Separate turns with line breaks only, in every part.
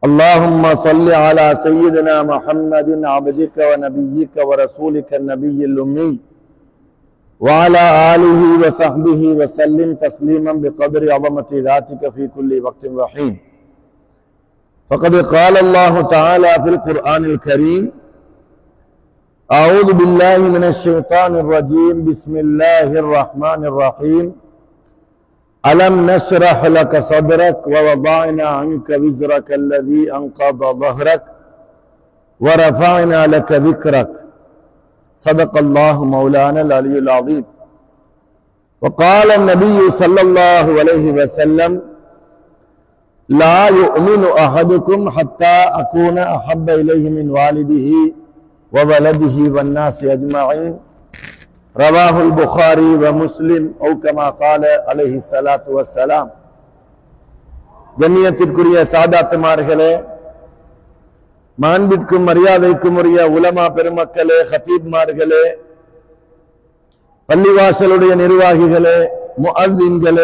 اللهم صل على سيدنا محمد عبدك ونبيك ورسولك النبي الأمي وعلى آله وصحبه وسلم تسليما بقدر عظمة ذاتك في كل وقت وحين فقد قال الله تعالى في القرآن الكريم أعوذ بالله من الشيطان الرجيم بسم الله الرحمن الرحيم ألم نشرح لك صدرك ووضعنا عنك وزرك الذي أنقض ظهرك ورفعنا لك ذكرك صدق الله مولانا العلي العظيم وقال النبي صلى الله عليه وسلم لا يؤمن أحدكم حتى أكون أحب إليه من والده وولده والناس أجمعين رواه البخاري ومسلم أو كما قال عليه الصلاة والسلام கண்ணியத்திற்குரிய சாதாத்துமார்களே மாண்பிற்கும் மரியாதைக்கும் உரிய உலமா பெருமக்களே ஹத்தீப்மார்களே பள்ளிவாசலுடைய நிர்வாகிகளே முஅல்லின்களே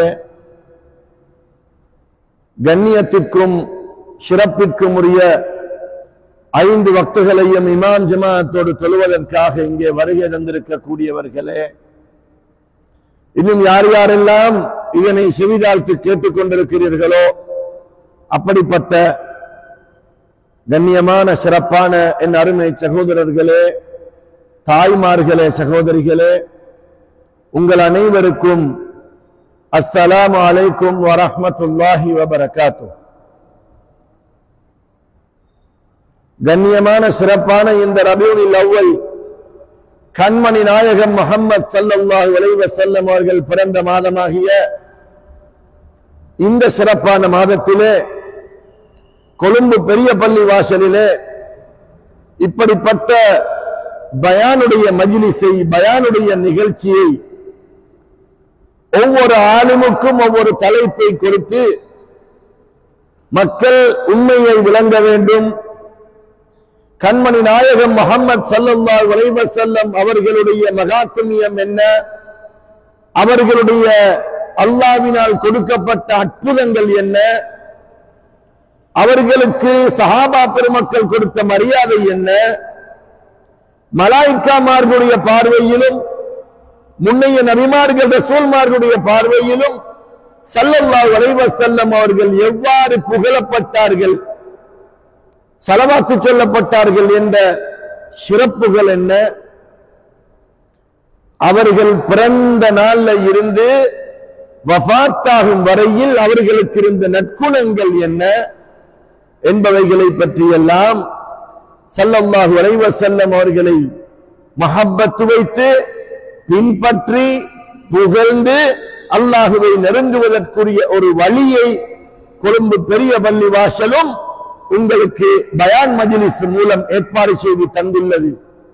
கண்ணியத்திற்கும் சிறப்பிற்கும் உரிய ஐந்து வக்துகளையும் இமாம் ஜமாத்தோடு தொழுவதற்காக இங்கே வருகை தந்திருக்கக்கூடியவர்களே இன்னும் யார் யாரெல்லாம் இதனை செவிதாழ்த்து கேட்டுக் கொண்டிருக்கிறீர்களோ அப்படிப்பட்ட கண்ணியமான சிறப்பான என் அருமை சகோதரர்களே தாய்மார்களே சகோதரிகளே உங்கள் அனைவருக்கும் அஸ்ஸலாமு அலைக்கும் வரஹ்மத்துல்லாஹி வபரகாத்து கண்ணியமான சிறப்பான இந்த ரபியூனில் அவ்வல் கண்மணி நாயகம் முகம்மது சல்லல்லாஹு அலைஹி வஸல்லம் அவர்கள் பிறந்த மாதமாகிய இந்த சிறப்பான மாதத்திலே கொழும்பு பெரிய பள்ளி வாசலிலே இப்படிப்பட்ட பயானுடைய மஜிலிசை பயானுடைய நிகழ்ச்சியை ஒவ்வொரு ஆளுமுக்கும் ஒவ்வொரு தலைப்பை கொடுத்து மக்கள் உண்மையை விளங்க வேண்டும் கண்மணி நாயகம் முகமது சல்லல்லாஹு அலைஹி வஸல்லம் அவர்களுடைய மகாத்மியம் என்ன அவர்களுடைய அல்லாவினால் கொடுக்கப்பட்ட அற்புதங்கள் என்ன அவர்களுக்கு சஹாபா பெருமக்கள் கொடுத்த மரியாதை என்ன மலாய்க்காமார்களுடைய பார்வையிலும் முன்னைய நபிமார்கள் ரசூல்மார்களுடைய பார்வையிலும் சல்லல்லாஹு அலைஹி வஸல்லம் அவர்கள் எவ்வாறு புகழப்பட்டார்கள் சலவாத்து சொல்லப்பட்டார்கள் என்ற சிறப்புகள் என்ன அவர்கள் பிறந்த நாள்ல இருந்து வஃத்தாகும் வரையில் அவர்களுக்கு இருந்த நற்குணங்கள் என்ன என்பவைகளை பற்றியெல்லாம் சல்லல்லாஹு அலைஹி வஸல்லம் அவர்களை மஹப்பத்து வைத்து பின்பற்றி புகழ்ந்து அல்லாஹுவை நெருங்குவதற்குரிய ஒரு வழியை கொழும்பு பெரிய பள்ளி வாசலும் உங்களுக்கு பயான் மஜிலிஸ் மூலம் ஏற்பாடு செய்து தந்துள்ளது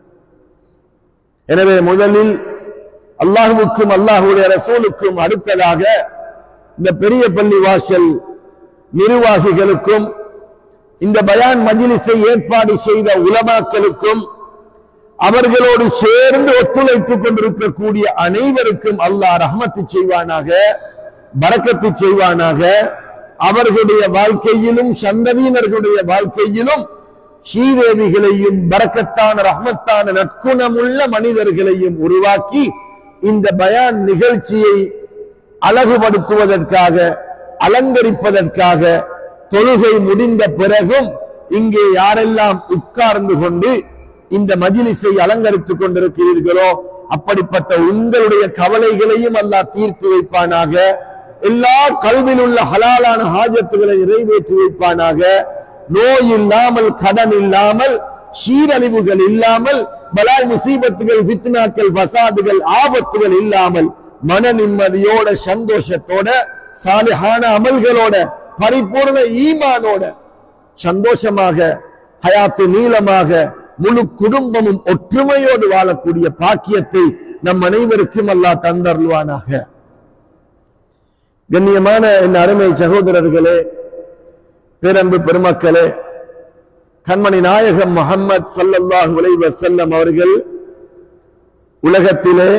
எனவே முதலில் அல்லாஹுவுக்கும் அல்லாஹுடைய ரசூலுக்கும் அடுத்ததாக இந்த பெரிய பள்ளி வாசல் நிர்வாகிகளுக்கும் இந்த பயான் மஜிலிஸை ஏற்பாடு செய்த உலமாக்களுக்கும் அவர்களோடு சேர்ந்து ஒத்துழைத்துக் கொண்டிருக்கக்கூடிய அனைவருக்கும் அல்லாஹ் ரஹமத்து செய்வானாக பறக்கத்து செய்வானாக அவர்களுடைய வாழ்க்கையிலும் சந்ததியினர்களுடைய வாழ்க்கையிலும் ஸ்ரீதேவிகளையும் பறக்கத்தான ரஹ்மத்தான நற்குணமுள்ள மனிதர்களையும் உருவாக்கி இந்த பயான் நிகழ்ச்சியை அழகுபடுத்துவதற்காக அலங்கரிப்பதற்காக தொழுகை முடிந்த பிறகும் இங்கே யாரெல்லாம் உட்கார்ந்து கொண்டு இந்த மஜிலிஸை அலங்கரித்துக் கொண்டிருக்கிறீர்களோ அப்படிப்பட்ட உங்களுடைய கவலைகளையும் அல்லாஹ் தீர்த்து வைப்பானாக எல்லா கல்வியில் உள்ள ஹலாலான ஹாஜத்துகளை நிறைவேற்றி வைப்பானாக நோய் இல்லாமல் கடன் இல்லாமல் சீரழிவுகள் இல்லாமல் பலாய் முசீபத்துகள் வித்னாக்கள் வசாதுகள் ஆபத்துகள் இல்லாமல் மன நிம்மதியோட சந்தோஷத்தோட சாலிஹான அமல்களோட பரிபூர்ண ஈமானோட சந்தோஷமாக ஹயாத்து நீளமாக முழு குடும்பமும் ஒற்றுமையோடு வாழக்கூடிய பாக்கியத்தை நம் அனைவருக்கும் அல்லாஹ் தந்தருள்வானாக கண்ணியமான என் அருமை சகோதரர்களே பேரன்பு பெருமக்களே கண்மணி நாயகம் முகம்மது சல்லல்லாஹு அலைஹி வஸல்லம் அவர்கள் உலகத்திலே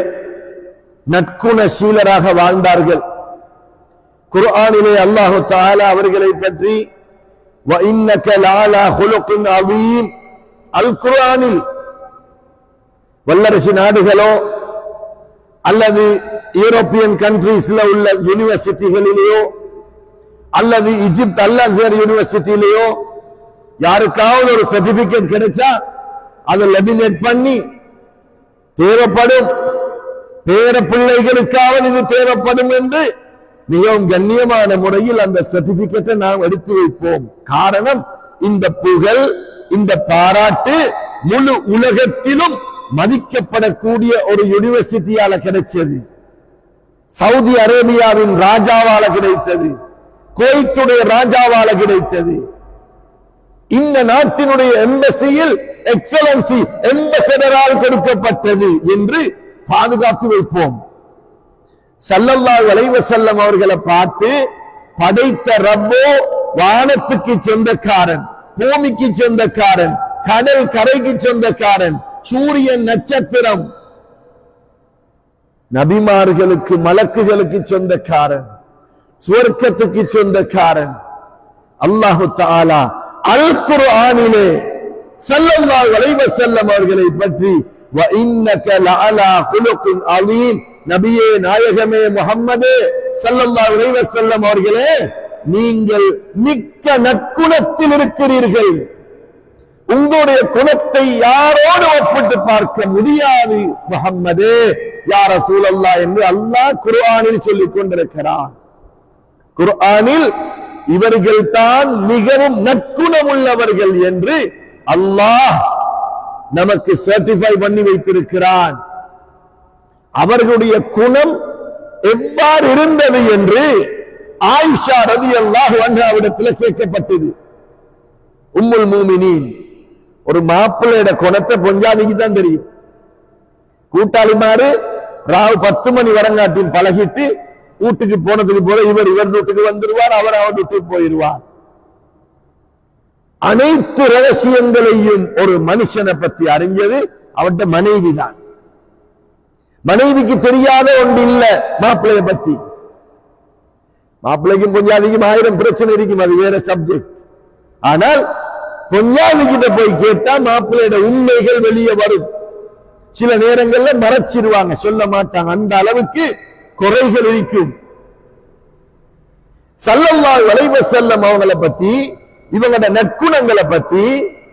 وَإِنَّكَ لَعَلَى خُلُقٍ عَظِيمٍ அல் குர்ஆனில் வல்லரசு நாடுகளோ அல்லது யூரோப்பியன் கண்ட்ரீஸ்ல உள்ள யூனிவர்சிட்டிகளிலேயோ அல்லது இஜிப்த் அல் அசர் யூனிவர்சிட்டியிலேயோ யாருக்காவது ஒரு சர்டிபிகேட் கிடைச்சா அதை லெமினேட் பண்ணி தேவைப்படும் பேர பிள்ளைகளுக்காவது இது தேவைப்படும் என்று மிகவும் கண்ணியமான முறையில் அந்த சர்டிபிகேட்டை நாம் எடுத்து வைப்போம் காரணம் இந்த புகழ் இந்த பாராட்டு முழு உலகத்திலும் மதிக்கப்படக்கூடிய ஒரு யூனிவர்சிட்டியால கிடைச்சது சவுதி அரேபியாவின் ராஜாவால கிடைத்தது குவைத்துடைய ராஜாவால கிடைத்தது இந்த நாட்டினுடைய எம்பசியில் எக்ஸலன்சி எம்பசடரால் கொடுக்கப்பட்டது என்று பாதுகாத்து வைப்போம் சல்லல்லாஹு அலைஹி வஸல்லம் அவர்களை பார்த்து படைத்த ரப்போ வானத்துக்கு சொந்தக்காரன் பூமிக்கு சொந்தக்காரன் கடல் கரைக்கு சொந்தக்காரன் சூரியன் நட்சத்திரம் நபிமார்களுக்கு மலக்குகளுக்கு சொந்தக்காரன் சுவர்க்கத்துக்கு சொந்தக்காரன் அல்லாஹு தாலா அல் குர்ஆனிலே ஸல்லல்லாஹு அலைஹி வஸல்லம் அவர்களை பற்றி வ இன்னக லஅலா குலுகின் அதீம் நபியே நாயகமே முஹம்மதே ஸல்லல்லாஹு அலைஹி வஸல்லம் அவர்களே நீங்கள் மிக்க நற்குணத்தில் இருக்கிறீர்கள் உங்களுடைய குணத்தை யாரோடு ஒப்பிட்டு பார்க்க முடியாது முகம்மதே யார சூழல்லா என்று அல்லாஹ் குர்ஆனில் சொல்லிக் கொண்டிருக்கிறான் குர்ஆனில் இவர்கள் தான் மிகவும் நற்குணம் உள்ளவர்கள் என்று அல்லாஹ் நமக்கு சர்டிஃபை பண்ணி வைத்திருக்கிறான் அவர்களுடைய குணம் எவ்வாறு இருந்தது என்று ஆயிஷா ரதி அல்லாஹ் அன்றாவிடத்தில் கேட்கப்பட்டது உம்முல் மூமினின் ஒரு மாப்பிள்ளையோட குணத்தை பொஞ்சாதிக்கு தான் தெரியும் கூட்டாளிமாரு ராவு பத்து மணி வரங்காட்டில் பழகிட்டு வீட்டுக்கு போனதுக்கு போல இவர் இவர் வீட்டுக்கு வந்துருவார் அவர் அவர் வீட்டுக்கு போயிடுவார் அனைத்து ரகசியங்களையும் ஒரு மனுஷனை பத்தி அறிஞ்சது அவர்கிட்ட மனைவி தான் மனைவிக்கு தெரியாத ஒன்று இல்ல மாப்பிள்ளைய பத்தி மாப்பிள்ளைக்கும் பொஞ்சாதிக்கும் ஆயிரம் பிரச்சனை இருக்கும் அது வேற சப்ஜெக்ட் ஆனால் பொஞ்சாதி கிட்ட போய் கேட்டா மாப்பிள்ளையோட உண்மைகள் வெளியே வரும் சில நேரங்கள்ல மறைச்சிருவாங்க சொல்ல மாட்டாங்க அந்த அளவுக்கு குறைகள் இருக்கும் சல்லல்லாஹு அலைஹி வஸல்லம் அவங்கள பத்தி இவங்களோட நற்குணங்களை பத்தி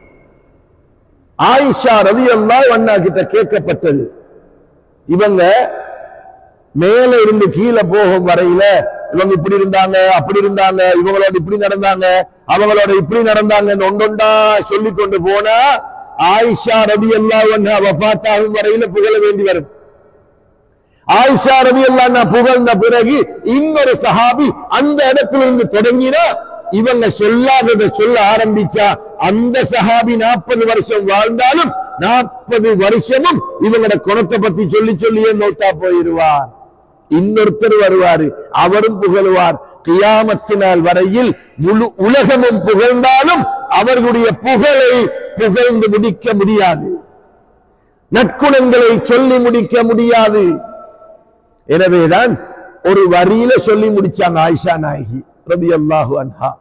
ஆயிஷா ரலியல்லாஹு அன்ஹா கிட்ட கேட்கப்பட்டது இவங்க மேல இருந்து கீழே போகும் வரையில இவங்க இப்படி இருந்தாங்க அப்படி இருந்தாங்க இவங்களோட இப்படி நடந்தாங்க அவங்களோட இப்படி நடந்தாங்கன்னு ஒன்றொண்டா சொல்லி கொண்டு போனா ஆயிஷா ரதி அல்லா வஃபாத்தாகும் வரையில புகழ வேண்டி வரும் ஆயிஷா ரதி அல்லா புகழ்ந்த பிறகு இன்னொரு சஹாபி அந்த இடத்துல இருந்து தொடங்கினா இவங்க சொல்லாததை சொல்ல ஆரம்பிச்சா அந்த சஹாபி நாற்பது வருஷம் வாழ்ந்தாலும் நாற்பது வருஷமும் இவங்களோட குணத்தை பத்தி சொல்லி சொல்லியே நோட்டா போயிடுவார் இன்னொருத்தர் வருவாரு அவரும் புகழுவார் கியாமத்தினால் வரையில் முழு உலகமும் புகழ்ந்தாலும் அவர்களுடைய புகழை புகழ்ந்து முடிக்க முடியாது நற்குணங்களை சொல்லி முடிக்க முடியாது எனவேதான் ஒரு வரியில சொல்லி முடிச்சாங்க ஆயிஷா நாயகி ரபி அல்லாஹு அன்ஹா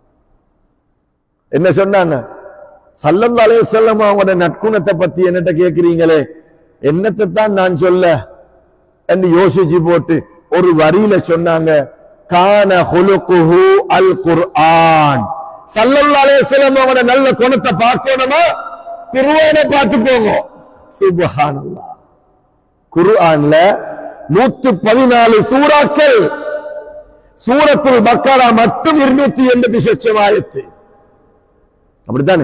என்ன சொன்னாங்க சல்லல்லா அலைஹி வஸல்லம் அவங்களோட நற்குணத்தை பத்தி என்னட்ட கேக்குறீங்களே என்னத்தை தான் நான் சொல்ல என்று யோசிச்சு போட்டு ஒரு வரியில சொன்னாங்க கான ஹுலுகுஹு அல் குர்ஆன் சல்லல்லா அலைஹி வஸல்லம் அவங்களோட நல்ல குணத்தை பார்க்கணுமா குர்ஆனை பார்த்துக்கோங்க சுப்ஹானல்லாஹ் குர்ஆன்ல நூத்தி பதினாலு சூறாக்கள் சூரத்துல் பக்கரா மட்டும் இருநூத்தி எண்பத்தி சொச்சம் ஆயத்து அப்படித்தானே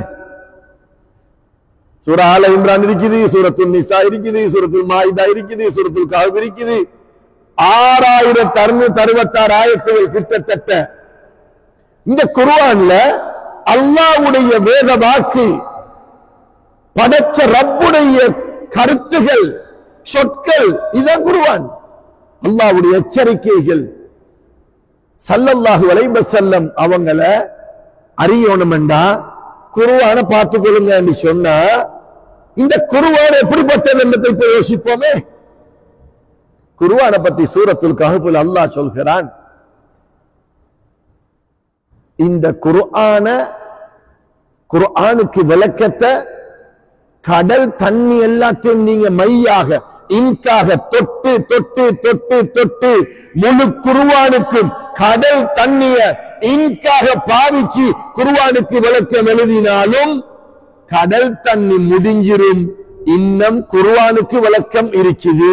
சூரா ஆல இம்ரான் இருக்குது சூரத்துல் நிசா இருக்குது சூரத்துல் மாயிதா இருக்குது சூரத்துல் கஹப் இருக்குது ஆறாயிரத்தி அறுநூத்தி அறுபத்தாறு ஆயத்துகள் கிட்டத்தட்ட இந்த குர்ஆன்ல அல்லாஹ்வுடைய வேத வாக்கு படைச்ச ரப்புடைய கருத்துகள் சொற்கள் இதான் குர்ஆன் அல்லாஹ்வுடைய எச்சரிக்கைகள் சல்லல்லாஹு அலைஹி வஸல்லம் அவங்கள அறியணும்டா குருவான பார்த்துக்கொள்ளுங்க என்று சொன்னா இந்த குருவான் எப்படிப்பட்டது என்பதை இப்ப யோசிப்போமே குருவானை பத்தி சூரத்துல் கஹபுல் அல்லாஹ் சொல்கிறான் இந்த குர்ஆன குர்ஆனுக்கு விளக்கத்தை கடல் தண்ணி எல்லாத்தையும் நீங்க மையாக இன்காக தொட்டு தொட்டு தொட்டு தொட்டு முழு குருவானுக்கும் கடல் தண்ணிய இன்காக பாவிச்சு குருவானுக்கு விளக்கம் எழுதினாலும் கடல் தண்ணி முடிஞ்சிரும் இன்னும் குருவானுக்கு விளக்கம் இருக்குது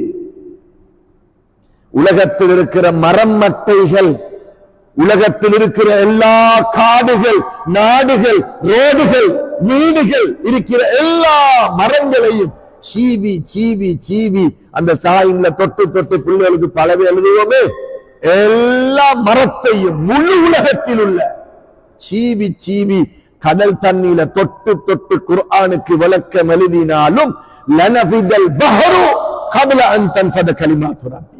உலகத்தில் இருக்கிற மரம் மட்டைகள் உலகத்தில் இருக்கிற எல்லா காடுகள் நாடுகள் ரோடுகள் வீடுகள் இருக்கிற எல்லா மரங்களையும் சீவி சீவி சீவி அந்த சாயின்ல தொட்டு தொட்டு பிள்ளைகளுக்கு பலவே எழுதுவோமே எல்லா மரத்தையும் முழு உலகத்தில் உள்ள சீவி சீவி கடல் தண்ணீல தொட்டு தொட்டு குர்ஆனுக்கு விளக்கம் எழுதினாலும் லனஃபிதல் பஹரு கபல அன் தன்ஃபத கலிமாத்து ரப்பி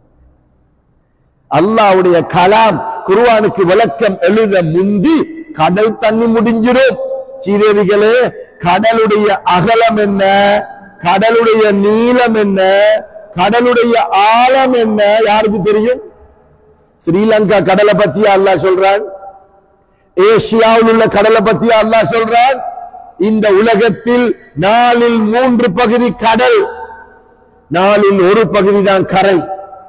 அல்லாவுடைய கலாம் குர்ஆனுக்கு விளக்கம் எழுத முந்தி கடல் தண்ணி முடிஞ்சிரும் சீதேவிகளே கடலுடைய அகலம் என்ன கடலுடைய நீளம் என்ன கடலுடைய ஆழம் என்ன யாருக்கு தெரியும் ஸ்ரீலங்கா கடலை பத்தி அல்லாஹ் சொல்றான் ஏசியாவில் உள்ள கடலை பத்தி அல்லாஹ் சொல்றான் இந்த உலகத்தில் நாலில் மூன்று பகுதி கடல் நாலில் ஒரு பகுதி தான் கரை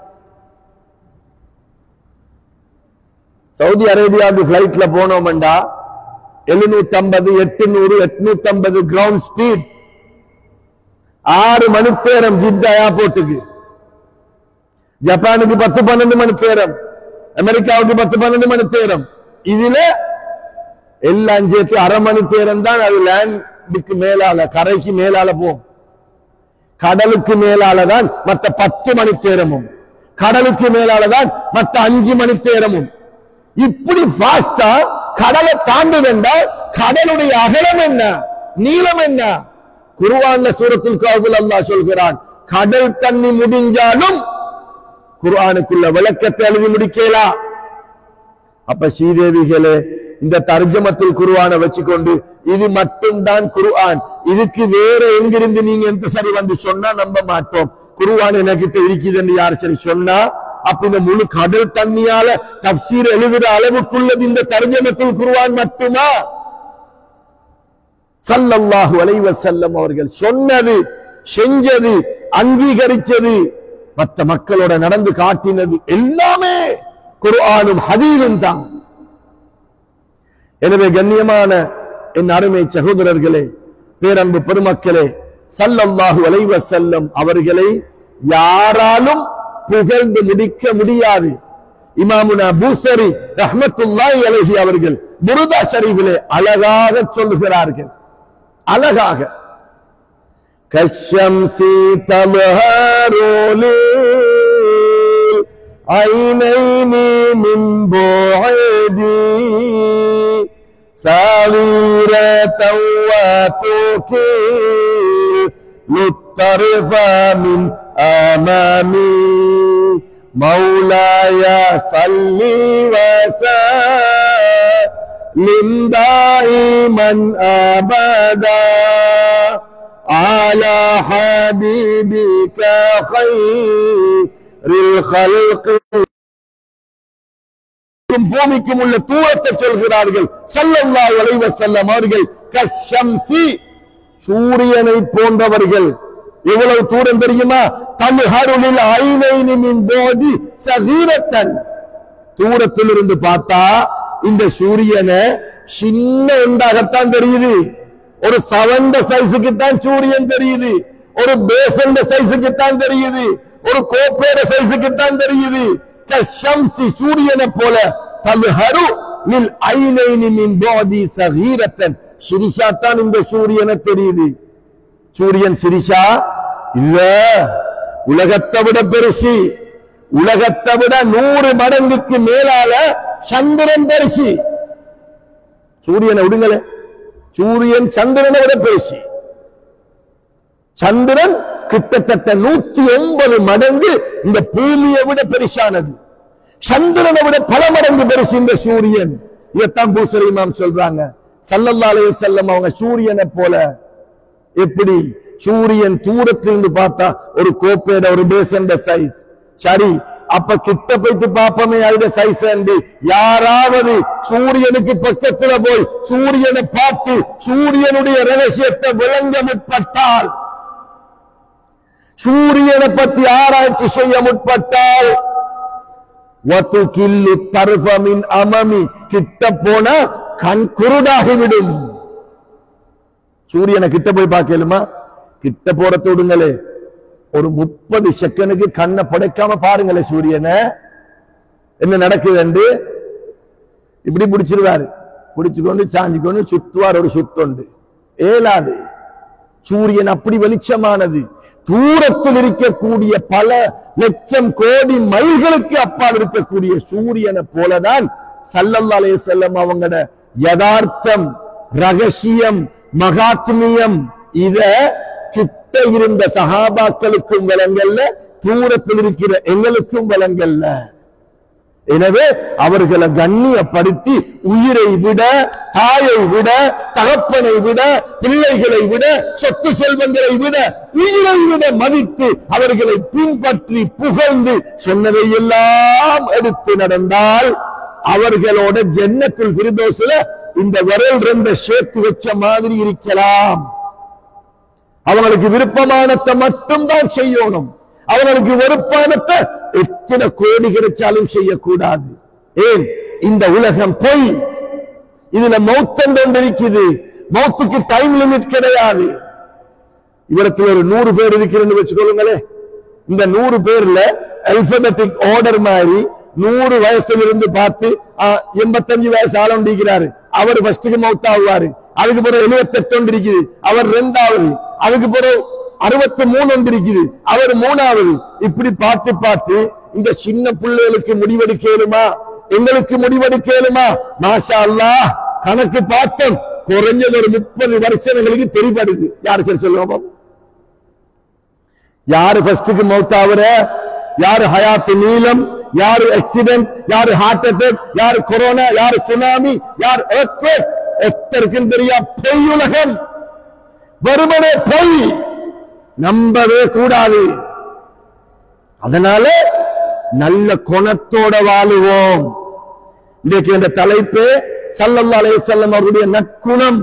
சவுதி அரேபியாவுக்கு பிளைட்ல போனோம்டா எழுநூத்தி ஐம்பது எட்டுநூறு எட்நூத்தி ஐம்பது கிரவுண்ட் ஸ்பீட் ஆறு மணி நேரம் ஜித்தா ஏர்போர்ட்டுக்கு ஜப்பானுக்கு பத்து பன்னெண்டு மணி நேரம் அமெரிக்காவுக்கு பத்து பன்னெண்டு மணி நேரம் இதுல எல்லாம் சேர்த்து அரை மணி நேரம் தான் அது லேண்டுக்கு மேலால கரைக்கு மேலால போகும் கடலுக்கு மேலால தான் மத்த பத்து மணி நேரமும் கடலுக்கு மேலால தான் மத்த அஞ்சு மணி நேரமும் இப்படி ஃபாஸ்டா கடலை தாண்டுதுண்டா கடலுடைய அகலம் என்ன நீளம் என்ன குர்ஆன்ல சூரத்துல் காபுல் அல்லாஹ் சொல்கிறான் கடல் தண்ணி முடிஞ்சாலும் குர்ஆனுக்குள்ள விளக்கத்தை எழுதி முடிக்கலாம் அப்ப ஸ்ரீதேவிகளே இந்த தர்ஜமத்தில் குருவான வச்சுக்கொண்டு இது மட்டும்தான் குர்ஆன் இதுக்கு வேற எங்கிருந்து நீங்க எந்த சரி வந்து சொன்னா நம்ப மாட்டோம் குருவான் எனக்கிட்ட இருக்குதுன்னு யார் சரி சொன்னா அப்ப இந்த முழு கடல் தண்ணியால தப்சீர் எழுதுற அளவுக்குள்ளது இந்த தர்ஜமத்தில் குருவான் மட்டுமா சல்லல்லாஹு அலைஹி வஸல்லம் அவர்கள் சொன்னது செஞ்சது அங்கீகரிச்சது மற்ற மக்களோட நடந்து காட்டினது எல்லாமே குர்ஆனும் ஹதீஸும் தான் எனவே கண்ணியமான என் அருமை சகோதரர்களே பேரன்பு பெருமக்களே சல்லல்லாஹு அலைஹி வஸல்லம் அவர்களை யாராலும் புகழ்ந்து முடிக்க முடியாது இமாமுனா பூசரி ரஹ்மத்துல்லாஹி அலைஹி அவர்கள் முருதா ஷரீஃபிலே அழகாக சொல்லுகிறார்கள் அழகாக கஷம்சி தபஹரு عينين من بعدي صغيرة وتكيل الطرف من أمامي مولاي صل وسلم دائما أبدا على حبيبك خير الخلق பூமிக்கும் உள்ள தூரத்தை சொல்கிறார்கள் சல்லல்லாஹு அலைஹி வஸல்லம் அவர்கள் கஷம்சி சூரியனை போன்றவர்கள் எவ்வளவு தூரம் தெரியுமா தன்ஹருளில் ஐனைனி மின் போதி சகீரத்தன் தூரத்தில் இருந்து பார்த்தா இந்த சூரியனை சின்ன உண்டாகத்தான் தெரியுது ஒரு சவந்த சைஸுக்கு தான் சூரியன் தெரியுது ஒரு பேசண்ட சைஸுக்கு தான் தெரியுது ஒரு கோப்பேட சைஸுக்கு தான் தெரியுது கஷம்சி சூரியனை போல தல்ஹரு மில் ஐனைனி மின் போதி சகீரத்தன் சிரிஷா தான் இந்த சூரியனை தெரியுது சூரியன் சிரிஷா இல்ல உலகத்தை விட பெருசு உலகத்தை விட நூறு மடங்குக்கு மேலால சந்திரன் பெருசு சூரியனை விடுங்களே சூரியன் சந்திரனை விட பெருசு சந்திரன் கிட்டத்தட்ட நூத்தி ஒன்பது மடங்கு இந்த பூமியை விட பெருசானது சந்திரனை விட பல மடங்கு பெருசு இந்த சூரியன் இதைத்தான் பூசரி இமாம் சொல்றாங்க சல்லல்லா அலைஹி வஸல்லம் அவங்க சூரியனை போல எப்படி சூரியன் தூரத்திலிருந்து பார்த்தா ஒரு கோப்பையோட ஒரு பேசண்ட சைஸ் சரி அப்ப கிட்ட போயிட்டு பாப்போமே அதுல சைஸ் யாராவது சூரியனுக்கு பக்கத்துல போய் சூரியனை பார்த்து சூரியனுடைய ரகசியத்தை விளங்க முற்பட்டால் சூரியனை பத்தி ஆராய்ச்சி செய்ய முற்பட்டால் வத்துகில்லு தர்ஃபமின் அமமி கிட்ட போனா கண் குருடாகிவிடும் சூரியனை கிட்ட போய் பார்க்கலுமா கிட்ட போறத விடுங்களே ஒரு முப்பது செகண்டுக்கு கண்ணை படைக்காம பாருங்களே சூரியனை என்ன நடக்குது இப்படி பிடிச்சிருவாரு பிடிச்சுக்கொண்டு சாஞ்சிக்கொண்டு சுத்துவார் ஒரு சுத்தொண்டு ஏலாது சூரியன் அப்படி வெளிச்சமானது தூரத்தில் இருக்கக்கூடிய பல லட்சம் கோடி மைல்களுக்கு அப்பால் இருக்கக்கூடிய சூரியனை போலதான் சல்லல்லா அலைஹி செல்லம் அவங்களோட யதார்த்தம் ரகசியம் மகாத்மியம் இத கிட்ட இருந்த சகாபாக்களுக்கும் விளங்கல்ல தூரத்தில் இருக்கிற எங்களுக்கும் விளங்கல்ல எனவே அவர்களை கண்ணியப்படுத்தி உயிரை விட தாயை விட தகப்பனை விட பிள்ளைகளை விட சொத்து செல்வங்களை விட உயிரை விட மதித்து அவர்களை பின்பற்றி புகழ்ந்து சொன்னதை எல்லாம் எடுத்து நடந்தால் அவர்களோட ஜன்னத்துல் பிரதோசுல இந்த விரல் ரெண்ட சேர்த்து வச்ச மாதிரி இருக்கலாம் அவங்களுக்கு விருப்பமானத்தை மட்டும்தான் செய்யணும் அவங்களுக்கு வெறுப்பானத்தை எத்தனை கோடி கிடைச்சாலும் செய்யக்கூடாது ஏன் இந்த உலகம் பொய் இதுல மௌத்தம் கொண்டிருக்குது மௌத்துக்கு டைம் லிமிட் கிடையாது இவரத்தில் ஒரு நூறு பேர் இருக்கிறேன்னு வச்சுக்கொள்ளுங்களே இந்த நூறு பேர்ல அல்பபெட்டிக் ஆர்டர் மாதிரி நூறு வயசுல இருந்து பார்த்து ஆ, எண்பத்தஞ்சு வயசு ஆளும் இருக்கிறாரு அவர் ஃபர்ஸ்டுக்கு மவுத் ஆகுவாரு அதுக்கு பிறகு எழுபத்தெட்டு ஒன்று இருக்குது அவர் ரெண்டாவது அதுக்கு பிறகு அறுபத்தி மூணு ஒன்று இருக்குது அவர் மூணாவது இப்படி பார்த்து பார்த்து இந்த சின்ன பிள்ளைகளுக்கு முடிவெடுக்கலுமா எங்களுக்கு முடிவெடுக்கலுமா மாஷா அல்லாஹ் கணக்கு பார்த்தோம் குறைஞ்சது ஒரு முப்பது வருஷங்களுக்கு தெரிபடுது யாரு சரி சொல்லுவோம் பாப்போம். யாரு ஃபர்ஸ்டுக்கு மௌத்தாவுற யாரு ஹயாத்து நீளம் யாரு ஆக்சிடென்ட் யாரு ஹார்ட் அட்டாக் யாரு கொரோனா யாரு சுனாமி யார் earthquake, எத்தருக்கும் தெரியா பொய் உலகம் வருமனே பொய் நம்பவே கூடாது அதனால நல்ல குணத்தோட வாழுவோம் இன்றைக்கு இந்த தலைப்பு சல்லல்லா அலைஹிஸ்ஸலாம் அவருடைய நற்குணம்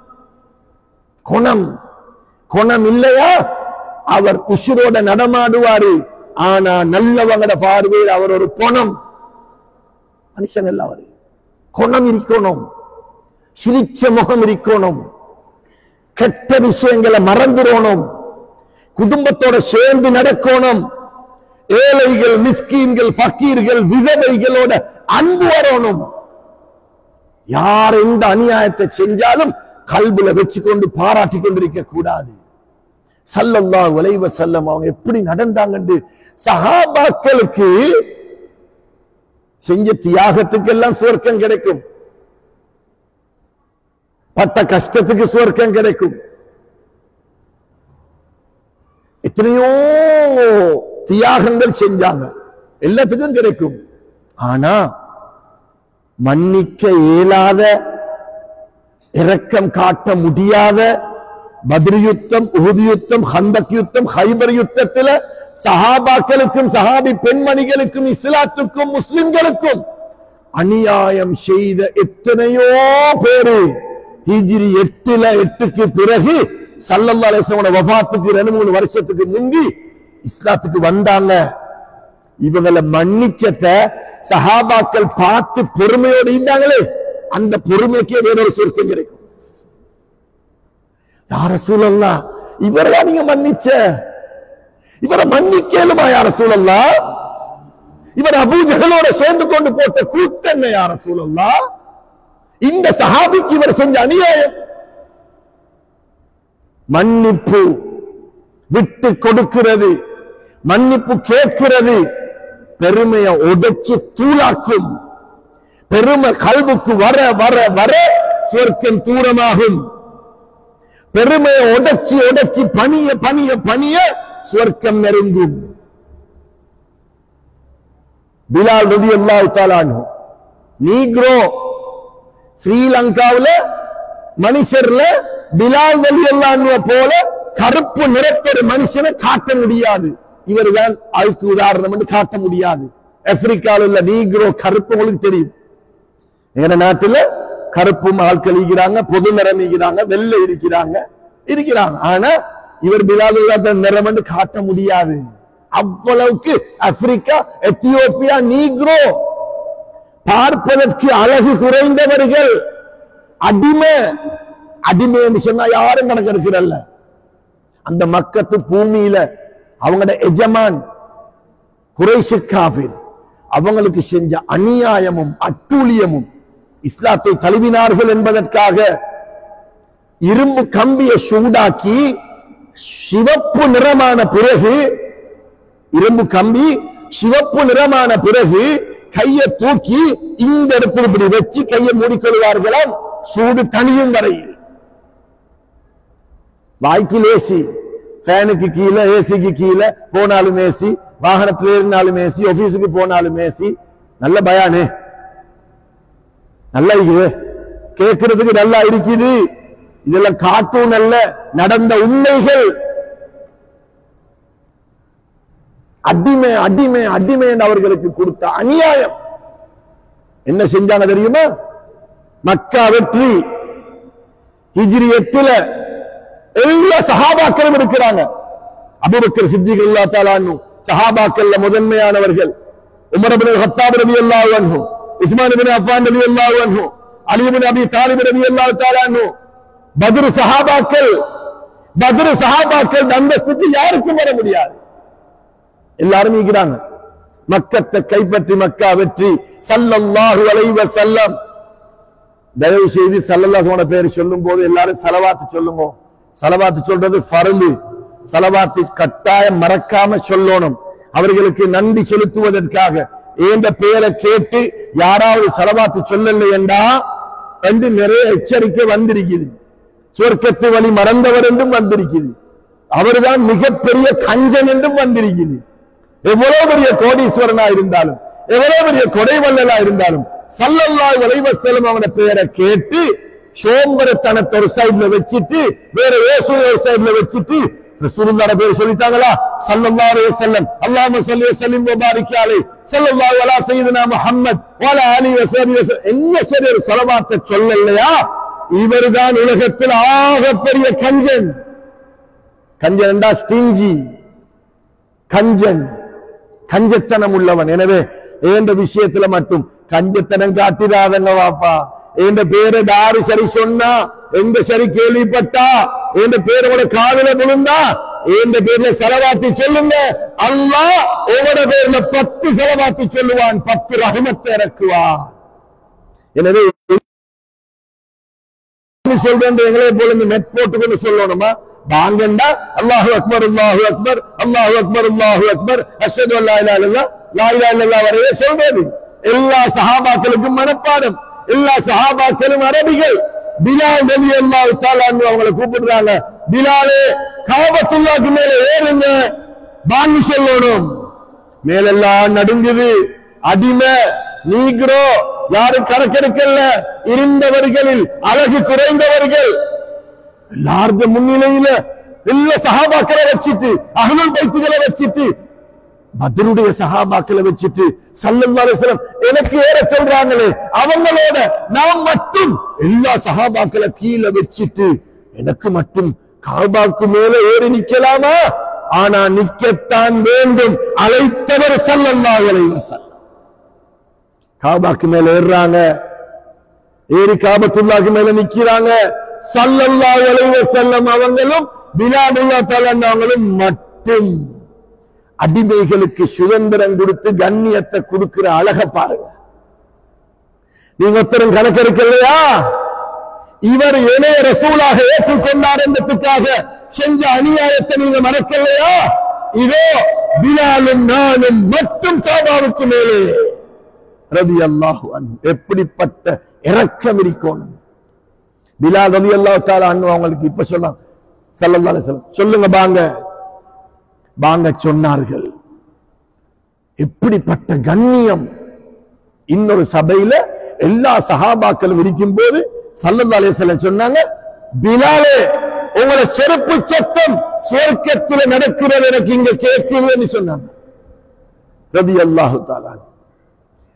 குணம் குணம் இல்லையா அவர் உசுரோட நடமாடுவாரு ஆனா நல்லவங்கட பார்வையில் அவர் ஒரு குணம் மனுஷன் அல்ல அவரு குணம் இருக்கணும் சிரிச்ச முகம் இருக்கணும் கெட்ட விஷயங்களை மறந்துடணும் குடும்பத்தோட சேர்ந்து நடக்கணும் ஏழைகள் மிஸ்கீன்கள் ஃபக்கீர்கள் விதவைகளோட அன்பு வரணும் யார் எந்த அநியாயத்தை செஞ்சாலும் கல்புல வச்சுக்கொண்டு பாராட்டி கொண்டிருக்க கூடாது சல்லல்லா உலைவ செல்லம் அவங்க எப்படி நடந்தாங்கன்னு சஹாபாக்களுக்கு செஞ்ச தியாகத்துக்கெல்லாம் சுவர்க்கம் கிடைக்கும் பட்ட கஷ்டத்துக்கு சுவர்க்கம் கிடைக்கும் எத்தனையோ தியாகங்கள் செஞ்சாங்க எல்லாத்துக்கும் கிடைக்கும் ஆனா மன்னிக்க இயலாத இரக்கம் காட்ட முடியாத பத்ர் யுத்தம் உஹுது யுத்தம் ஹந்தக் யுத்தம் ஹைபர் யுத்தத்துல சஹாபாக்களுக்கும் சஹாபி பெண்மணிகளுக்கும் இஸ்லாத்துக்கும் முஸ்லிம்களுக்கும் அநியாயம் செய்த எத்தனையோ பேரு ஹிஜ்ரி எட்டுல எட்டுக்கு பிறகு சல்லல்லா அலிஸ்லாமோட வபாத்துக்கு ரெண்டு மூணு வருஷத்துக்கு முந்தி இஸ்லாத்துக்கு வந்தாங்க இவங்களை மன்னிச்சத சஹாபாக்கள் பார்த்து பொறுமையோடு இருந்தாங்களே அந்த பொறுமைக்கே வேறொரு சொர்க்கம் கிடைக்கும் யார சூழல்லா இவரெல்லாம் நீங்க மன்னிச்ச இவரை மன்னிக்கலுமா யார சூழல்லா இவர் அபூஜகளோட சேர்ந்து கொண்டு போட்ட கூத்தன்ன யார சூழல்லா இந்த சஹாபிக்கு இவர் செஞ்ச அநியாயம் மன்னிப்பு விட்டு கொடுக்கிறது மன்னிப்பு கேட்கிறது பெருமையை உடைச்சு தூளாக்கும் பெருமை கல்வுக்கு வர வர வர சொர்க்கம் தூரமாகும் பெருமையை உடைச்சி உடைச்சி பணிய பணிய பணிய சொர்க்கம் நெருங்கும் பிலால் ரதி அல்லாஹ் தாலானு நீக்ரோ ஸ்ரீலங்காவுல மனுஷர்ல பிலால் ரதி அல்லாஹ் போல கருப்பு நிறத்தொரு மனுஷனை காட்ட முடியாது இவர்தான் அதுக்கு உதாரணம் என்று காட்ட முடியாது ஆப்பிரிக்காவில் உள்ள நீக்ரோ கருப்பு உங்களுக்கு தெரியும் எங்க நாட்டுல கருப்பும் ஆட்கள் இருக்கிறாங்க பொது நிறம் இருக்கிறாங்க வெள்ளை இருக்கிறாங்க இருக்கிறாங்க ஆனா இவர் பிலாலுல்லா நிறம் என்று காட்ட முடியாது அவ்வளவுக்கு ஆப்பிரிக்கா எத்தியோப்பியா நீக்ரோ பார்ப்பதற்கு அழகு குறைந்தவர்கள் அடிமை அடிமை என்று சொன்னா யாரும் கணக்கெடுக்கிறல்ல அந்த மக்கத்து பூமியில அவங்களோட எஜமான் குறைஷு காபிர் அவங்களுக்கு செஞ்ச அநியாயமும் அட்டூழியமும் இஸ்லாத்தை தழுவினார்கள் என்பதற்காக இரும்பு கம்பியை சூடாக்கி சிவப்பு நிறமான பிறகு இரும்பு கம்பி சிவப்பு நிறமான பிறகு கையை தூக்கி இந்த இடத்துல இப்படி வச்சு கையை மூடிக்கொள்வார்களாம் சூடு தனியும் வரையில் வாய்க்கில் ஏசி ஃபேனுக்கு கீழே ஏசிக்கு கீழே போனாலும் ஏசி வாகனத்தில் ஏறினாலும் ஏசி ஆபீஸுக்கு போனாலும் ஏசி நல்ல பயானே நல்லா இருக்குது கேட்கறதுக்கு நல்லா இருக்குது இதெல்லாம் கார்ட்டூன் அல்ல நடந்த உண்மைகள் அடிமை அடிமை அடிமை என்று அவர்களுக்கு கொடுத்த அநியாயம் என்ன செஞ்சாங்க தெரியுமா மக்கா வெற்றி ஹிஜ்ரி எட்டுல எல்லா சஹாபாக்களும் இருக்கிறாங்க அபூபக்கர் சித்திக் அல்லா தாலான்னு சஹாபாக்கள்ல முதன்மையானவர்கள் உமர் இப்னு ஹத்தாப் ரலியல்லாஹு அன்ஹு உஸ்மான் இப்னு அஃபான் ரலியல்லாஹு அன்ஹு அலி இப்னு அபி தாலிப் ரலியல்லாஹு தஆலா அன்ஹு பத்ர் சஹாபாக்கள் பத்ர் சஹாபாக்கள் அந்தஸ்துக்கு யாருக்கும் வர முடியாது எல்லாரும் இருக்கிறாங்க மக்கத்தை கைப்பற்றி மக்கா வெற்றி சல்லல்லாஹு அலைஹி வஸல்லம் தயவு செய்து சல்லல்லாஹு பேர் சொல்லும் போது எல்லாரும் சலவாத்து சொல்லுங்க சலவாத்து சொல்றது ஃபர்லு சலவாத்து கட்டாயம் மறக்காம சொல்லணும் அவர்களுக்கு நன்றி செலுத்துவதற்காக ஏந்த பெயரை கேட்டு யாராவது சலவாத்து சொல்லலை என்றா என்று நிறைய எச்சரிக்கை வந்திருக்குது சொர்க்கத்து வழி மறந்தவர் என்றும் வந்திருக்குது அவர்தான் மிகப்பெரிய கஞ்சன் என்றும் வந்திருக்குது எவ்வளவு பெரிய கோடீஸ்வரனா இருந்தாலும் எவ்வளவு பெரிய கொடைவல்லலா இருந்தாலும் சல்லல்லாஹு அலைஹி வஸல்லம் அவன பெயரை கேட்டு சோம்பரத்தனத்தை ஒரு சைடுல வச்சுட்டு வேற இயேசு ஒரு சைடுல வச்சுட்டு ரசூலுல்லாஹ் பேர் சொல்லிட்டாங்களா ஸல்லல்லாஹு அலைஹி வஸல்லம் அல்லாஹும்ம ஸல்லி வஸல்லிம் வ பாரிக் அலைஹி ஸல்லல்லாஹு அலா சய்யிதினா முஹம்மத் வ அலா ஆலிஹி வஸல்லம் என்ன சரி ஒரு ஸலவாத்தை சொல்லலையா இவர்தான் உலகத்தில் ஆகப்பெரிய கஞ்சன் கஞ்சன் என்றா ஸ்டிஞ்சி கஞ்சன் கஞ்சத்தனம் உள்ளவன் எனவே ஏந்த விஷயத்துல மட்டும் கஞ்சத்தனம் காட்டிடாதங்க வாப்பா என்ற பேரை யாரு சரி சொன்னா எந்த சரி கேள்விப்பட்டா என்ற பேரோட காதல விழுந்தா எந்த பேர்ல செலவாத்தி சொல்லுங்க அல்லாஹ் உங்களோட பேர்ல பத்து செலவாத்தி சொல்லுவான் பத்து ரஹமத்தை இறக்குவான் எனவே சொல்றேன் எங்களே போல இந்த நெட் போட்டுக்கொண்டு சொல்லணுமா வாங்கண்டா அல்லாஹு அக்பர் அல்லாஹு அக்பர் அல்லாஹு அக்பர் அல்லாஹு அக்பர் அஷ்ஹது அல்லா இலாஹ இல்லல்லாஹ் லா இலாஹ இல்லல்லாஹ் வரையே சொல்றது எல்லா சஹாபாக்களுக்கும் மனப்பாடம் எல்லா சஹாபாக்களும் அரபிகள் பிலால் நபி அல்லாஹ் தாலான்னு அவங்களை கூப்பிடுறாங்க பிலாலே காபத்துல்லாக்கு மேல ஏறுங்க வாங்கி சொல்லணும் மேலெல்லாம் நடுங்குது அடிமை நீக்ரோ யாரும் கணக்கெடுக்கல இருந்தவர்களில் அழகு குறைந்தவர்கள் எல்லாருக்கும் முன்னிலையில எல்லா சஹாபாக்களை வச்சுட்டு அகலுல் பைத்துகளை வச்சுட்டு பத்ருடைய சஹாபாக்களை வச்சுட்டு சல்லல்லாஹு அலைஹி வஸல்லம் எனக்கு ஏற சொல்றாங்களே அவங்களோட நான் மட்டும் எல்லா சஹாபாக்களை கீழே வச்சுட்டு எனக்கு மட்டும் காபாக்கு மேல ஏறி நிக்கலாமா ஆனா நிக்கத்தான் வேண்டும் அழைத்தவர் சல்லல்லாஹு அலைஹி வஸல்லம் காபாக்கு மேல ஏறுறாங்க ஏறி காபத்துல்லாக்கு மேல நிக்கிறாங்க சல்லல்லாஹு அலைஹி வஸல்லம் அவங்களும் பிலாலுல்லா தலன்னவங்களும் மட்டும் அடிமைகளுக்கு சுதந்திரம் கொடுத்து கண்ணியத்தை கொடுக்கிற அழக பாருங்க நீங்க ஒருத்தரும் கணக்கெடுக்கலையா இவர் இணைய ரசூலாக ஏற்றுக்கொண்டார் என்பதற்காக செஞ்ச அநியாயத்தை நீங்க மறக்கலையா இதோ பிலாலும் நானும் மட்டும் காபாவுக்கு மேலே ரதி அல்லாஹு எப்படிப்பட்ட இரக்கம் இருக்கணும் பிலால் ரதி அல்லாஹ் தாலா அண்ணு அவங்களுக்கு இப்ப சொல்லலாம் சல்லல்லாஹு அலைஹி வஸல்லம் சொல்லுங்க பாங்க பாங்க சொன்னார்கள் எப்படிப்பட்ட கண்ணியம் இன்னொரு சபையில எல்லா சஹாபாக்களும் இருக்கும் போது சல்லல்லாஹு அலைஹி வஸல்லம் சொன்னாங்க பிலாலே உங்களோட செருப்பு சத்தம் சுவர்க்கத்துல நடக்கிறது எனக்கு இங்க கேட்குதுன்னு சொன்னாங்க ரதி அல்லாஹு தாலா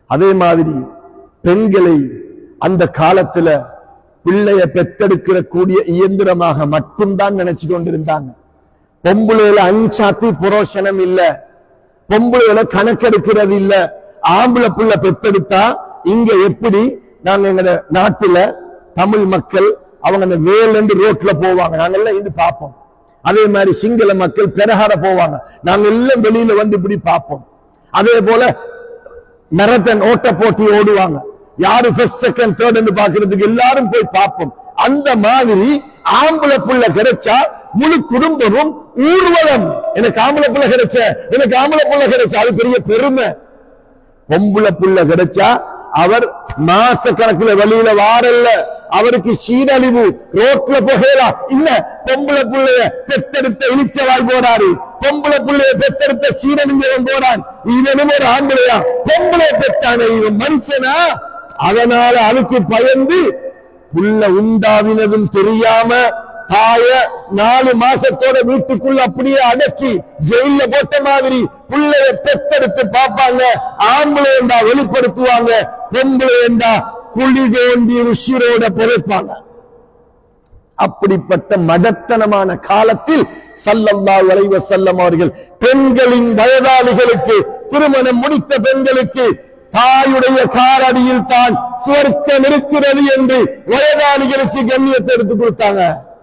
அதே மாதிரி பெண்களை அந்த காலத்துல பிள்ளைய பெத்தெடுக்கிற கூடிய இயந்திரமாக மட்டும்தான் நினைச்சு கொண்டிருந்தாங்க பொம்புளையில அஞ்சாத்தி புரோஷனம் இல்ல பொம்புளையில கணக்கெடுக்கிறது இல்ல ஆம்பளை புள்ள பெத்தெடுத்தா இங்க எப்படி நாங்க எங்க நாட்டுல தமிழ் மக்கள் அவங்க அந்த வேலண்டு ரோட்ல போவாங்க நாங்க எல்லாம் இருந்து பார்ப்போம் அதே மாதிரி சிங்கள மக்கள் பெரகார போவாங்க நாங்க எல்லாம் வெளியில வந்து இப்படி பார்ப்போம் அதே போல மரத்தன் ஓட்ட போட்டி ஓடுவாங்க யாரு ஃபர்ஸ்ட் செகண்ட் தேர்ட் பாக்குறதுக்கு எல்லாரும் போய் பார்ப்போம் அந்த மாதிரி ஆம்பளை புள்ள கிடைச்சா முழு குடும்பமும் ஊர்வலம் எனக்கு ஆம்பளை புள்ள கிடைச்ச எனக்கு ஆம்பளை புள்ள கிடைச்ச அது பெரிய பெருமை பொம்பளை புள்ள கிடைச்சா அவர் மாச கணக்குல வெளியில வாரல்ல அவருக்கு சீரழிவு ரோட்ல போகலாம் இல்ல பொம்பளை புள்ளைய பெத்தெடுத்த இழிச்சவாய் போறாரு பொம்பளை புள்ளைய பெத்தெடுத்த சீரழிஞ்சவன் போறான் இவனும் ஒரு ஆம்பளையா பொம்பளை பெத்தானே இவன் மனுஷனா அதனால அதுக்கு பயந்து புள்ள உண்டாவினதும் தெரியாம தாய நாலு மாசத்தோட வீட்டுக்குள்ள அப்படியே அடக்கி ஜெயில போட்ட மாதிரி பிள்ளைய பெத்தெடுத்து பார்ப்பாங்க ஆம்பளை என்றா வெளிப்படுத்துவாங்க பொம்பளை என்றா குழி தோண்டி உஷிரோட புதைப்பாங்க அப்படிப்பட்ட மடத்தனமான காலத்தில் சல்லல்லாஹு அலைஹி வஸல்லம் அவர்கள் பெண்களின் வயதாளிகளுக்கு திருமணம் முடித்த பெண்களுக்கு தாயுடைய காரடியில் தான் சுவர்க்கம் இருக்கிறது என்று வயதாளிகளுக்கு கண்ணியத்தை எடுத்து கொடுத்தாங்க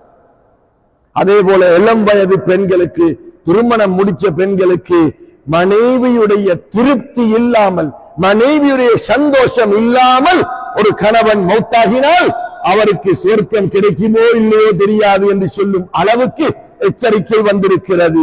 அதே போல இளம் வயது பெண்களுக்கு திருமணம் முடிச்ச பெண்களுக்கு மனைவியுடைய திருப்தி இல்லாமல் மனைவியுடைய சந்தோஷம் இல்லாமல் ஒரு கணவன் மௌத்தாகினால் அவருக்கு சொர்க்கம் கிடைக்குமோ இல்லையோ தெரியாது என்று சொல்லும் அளவுக்கு எச்சரிக்கை வந்திருக்கிறது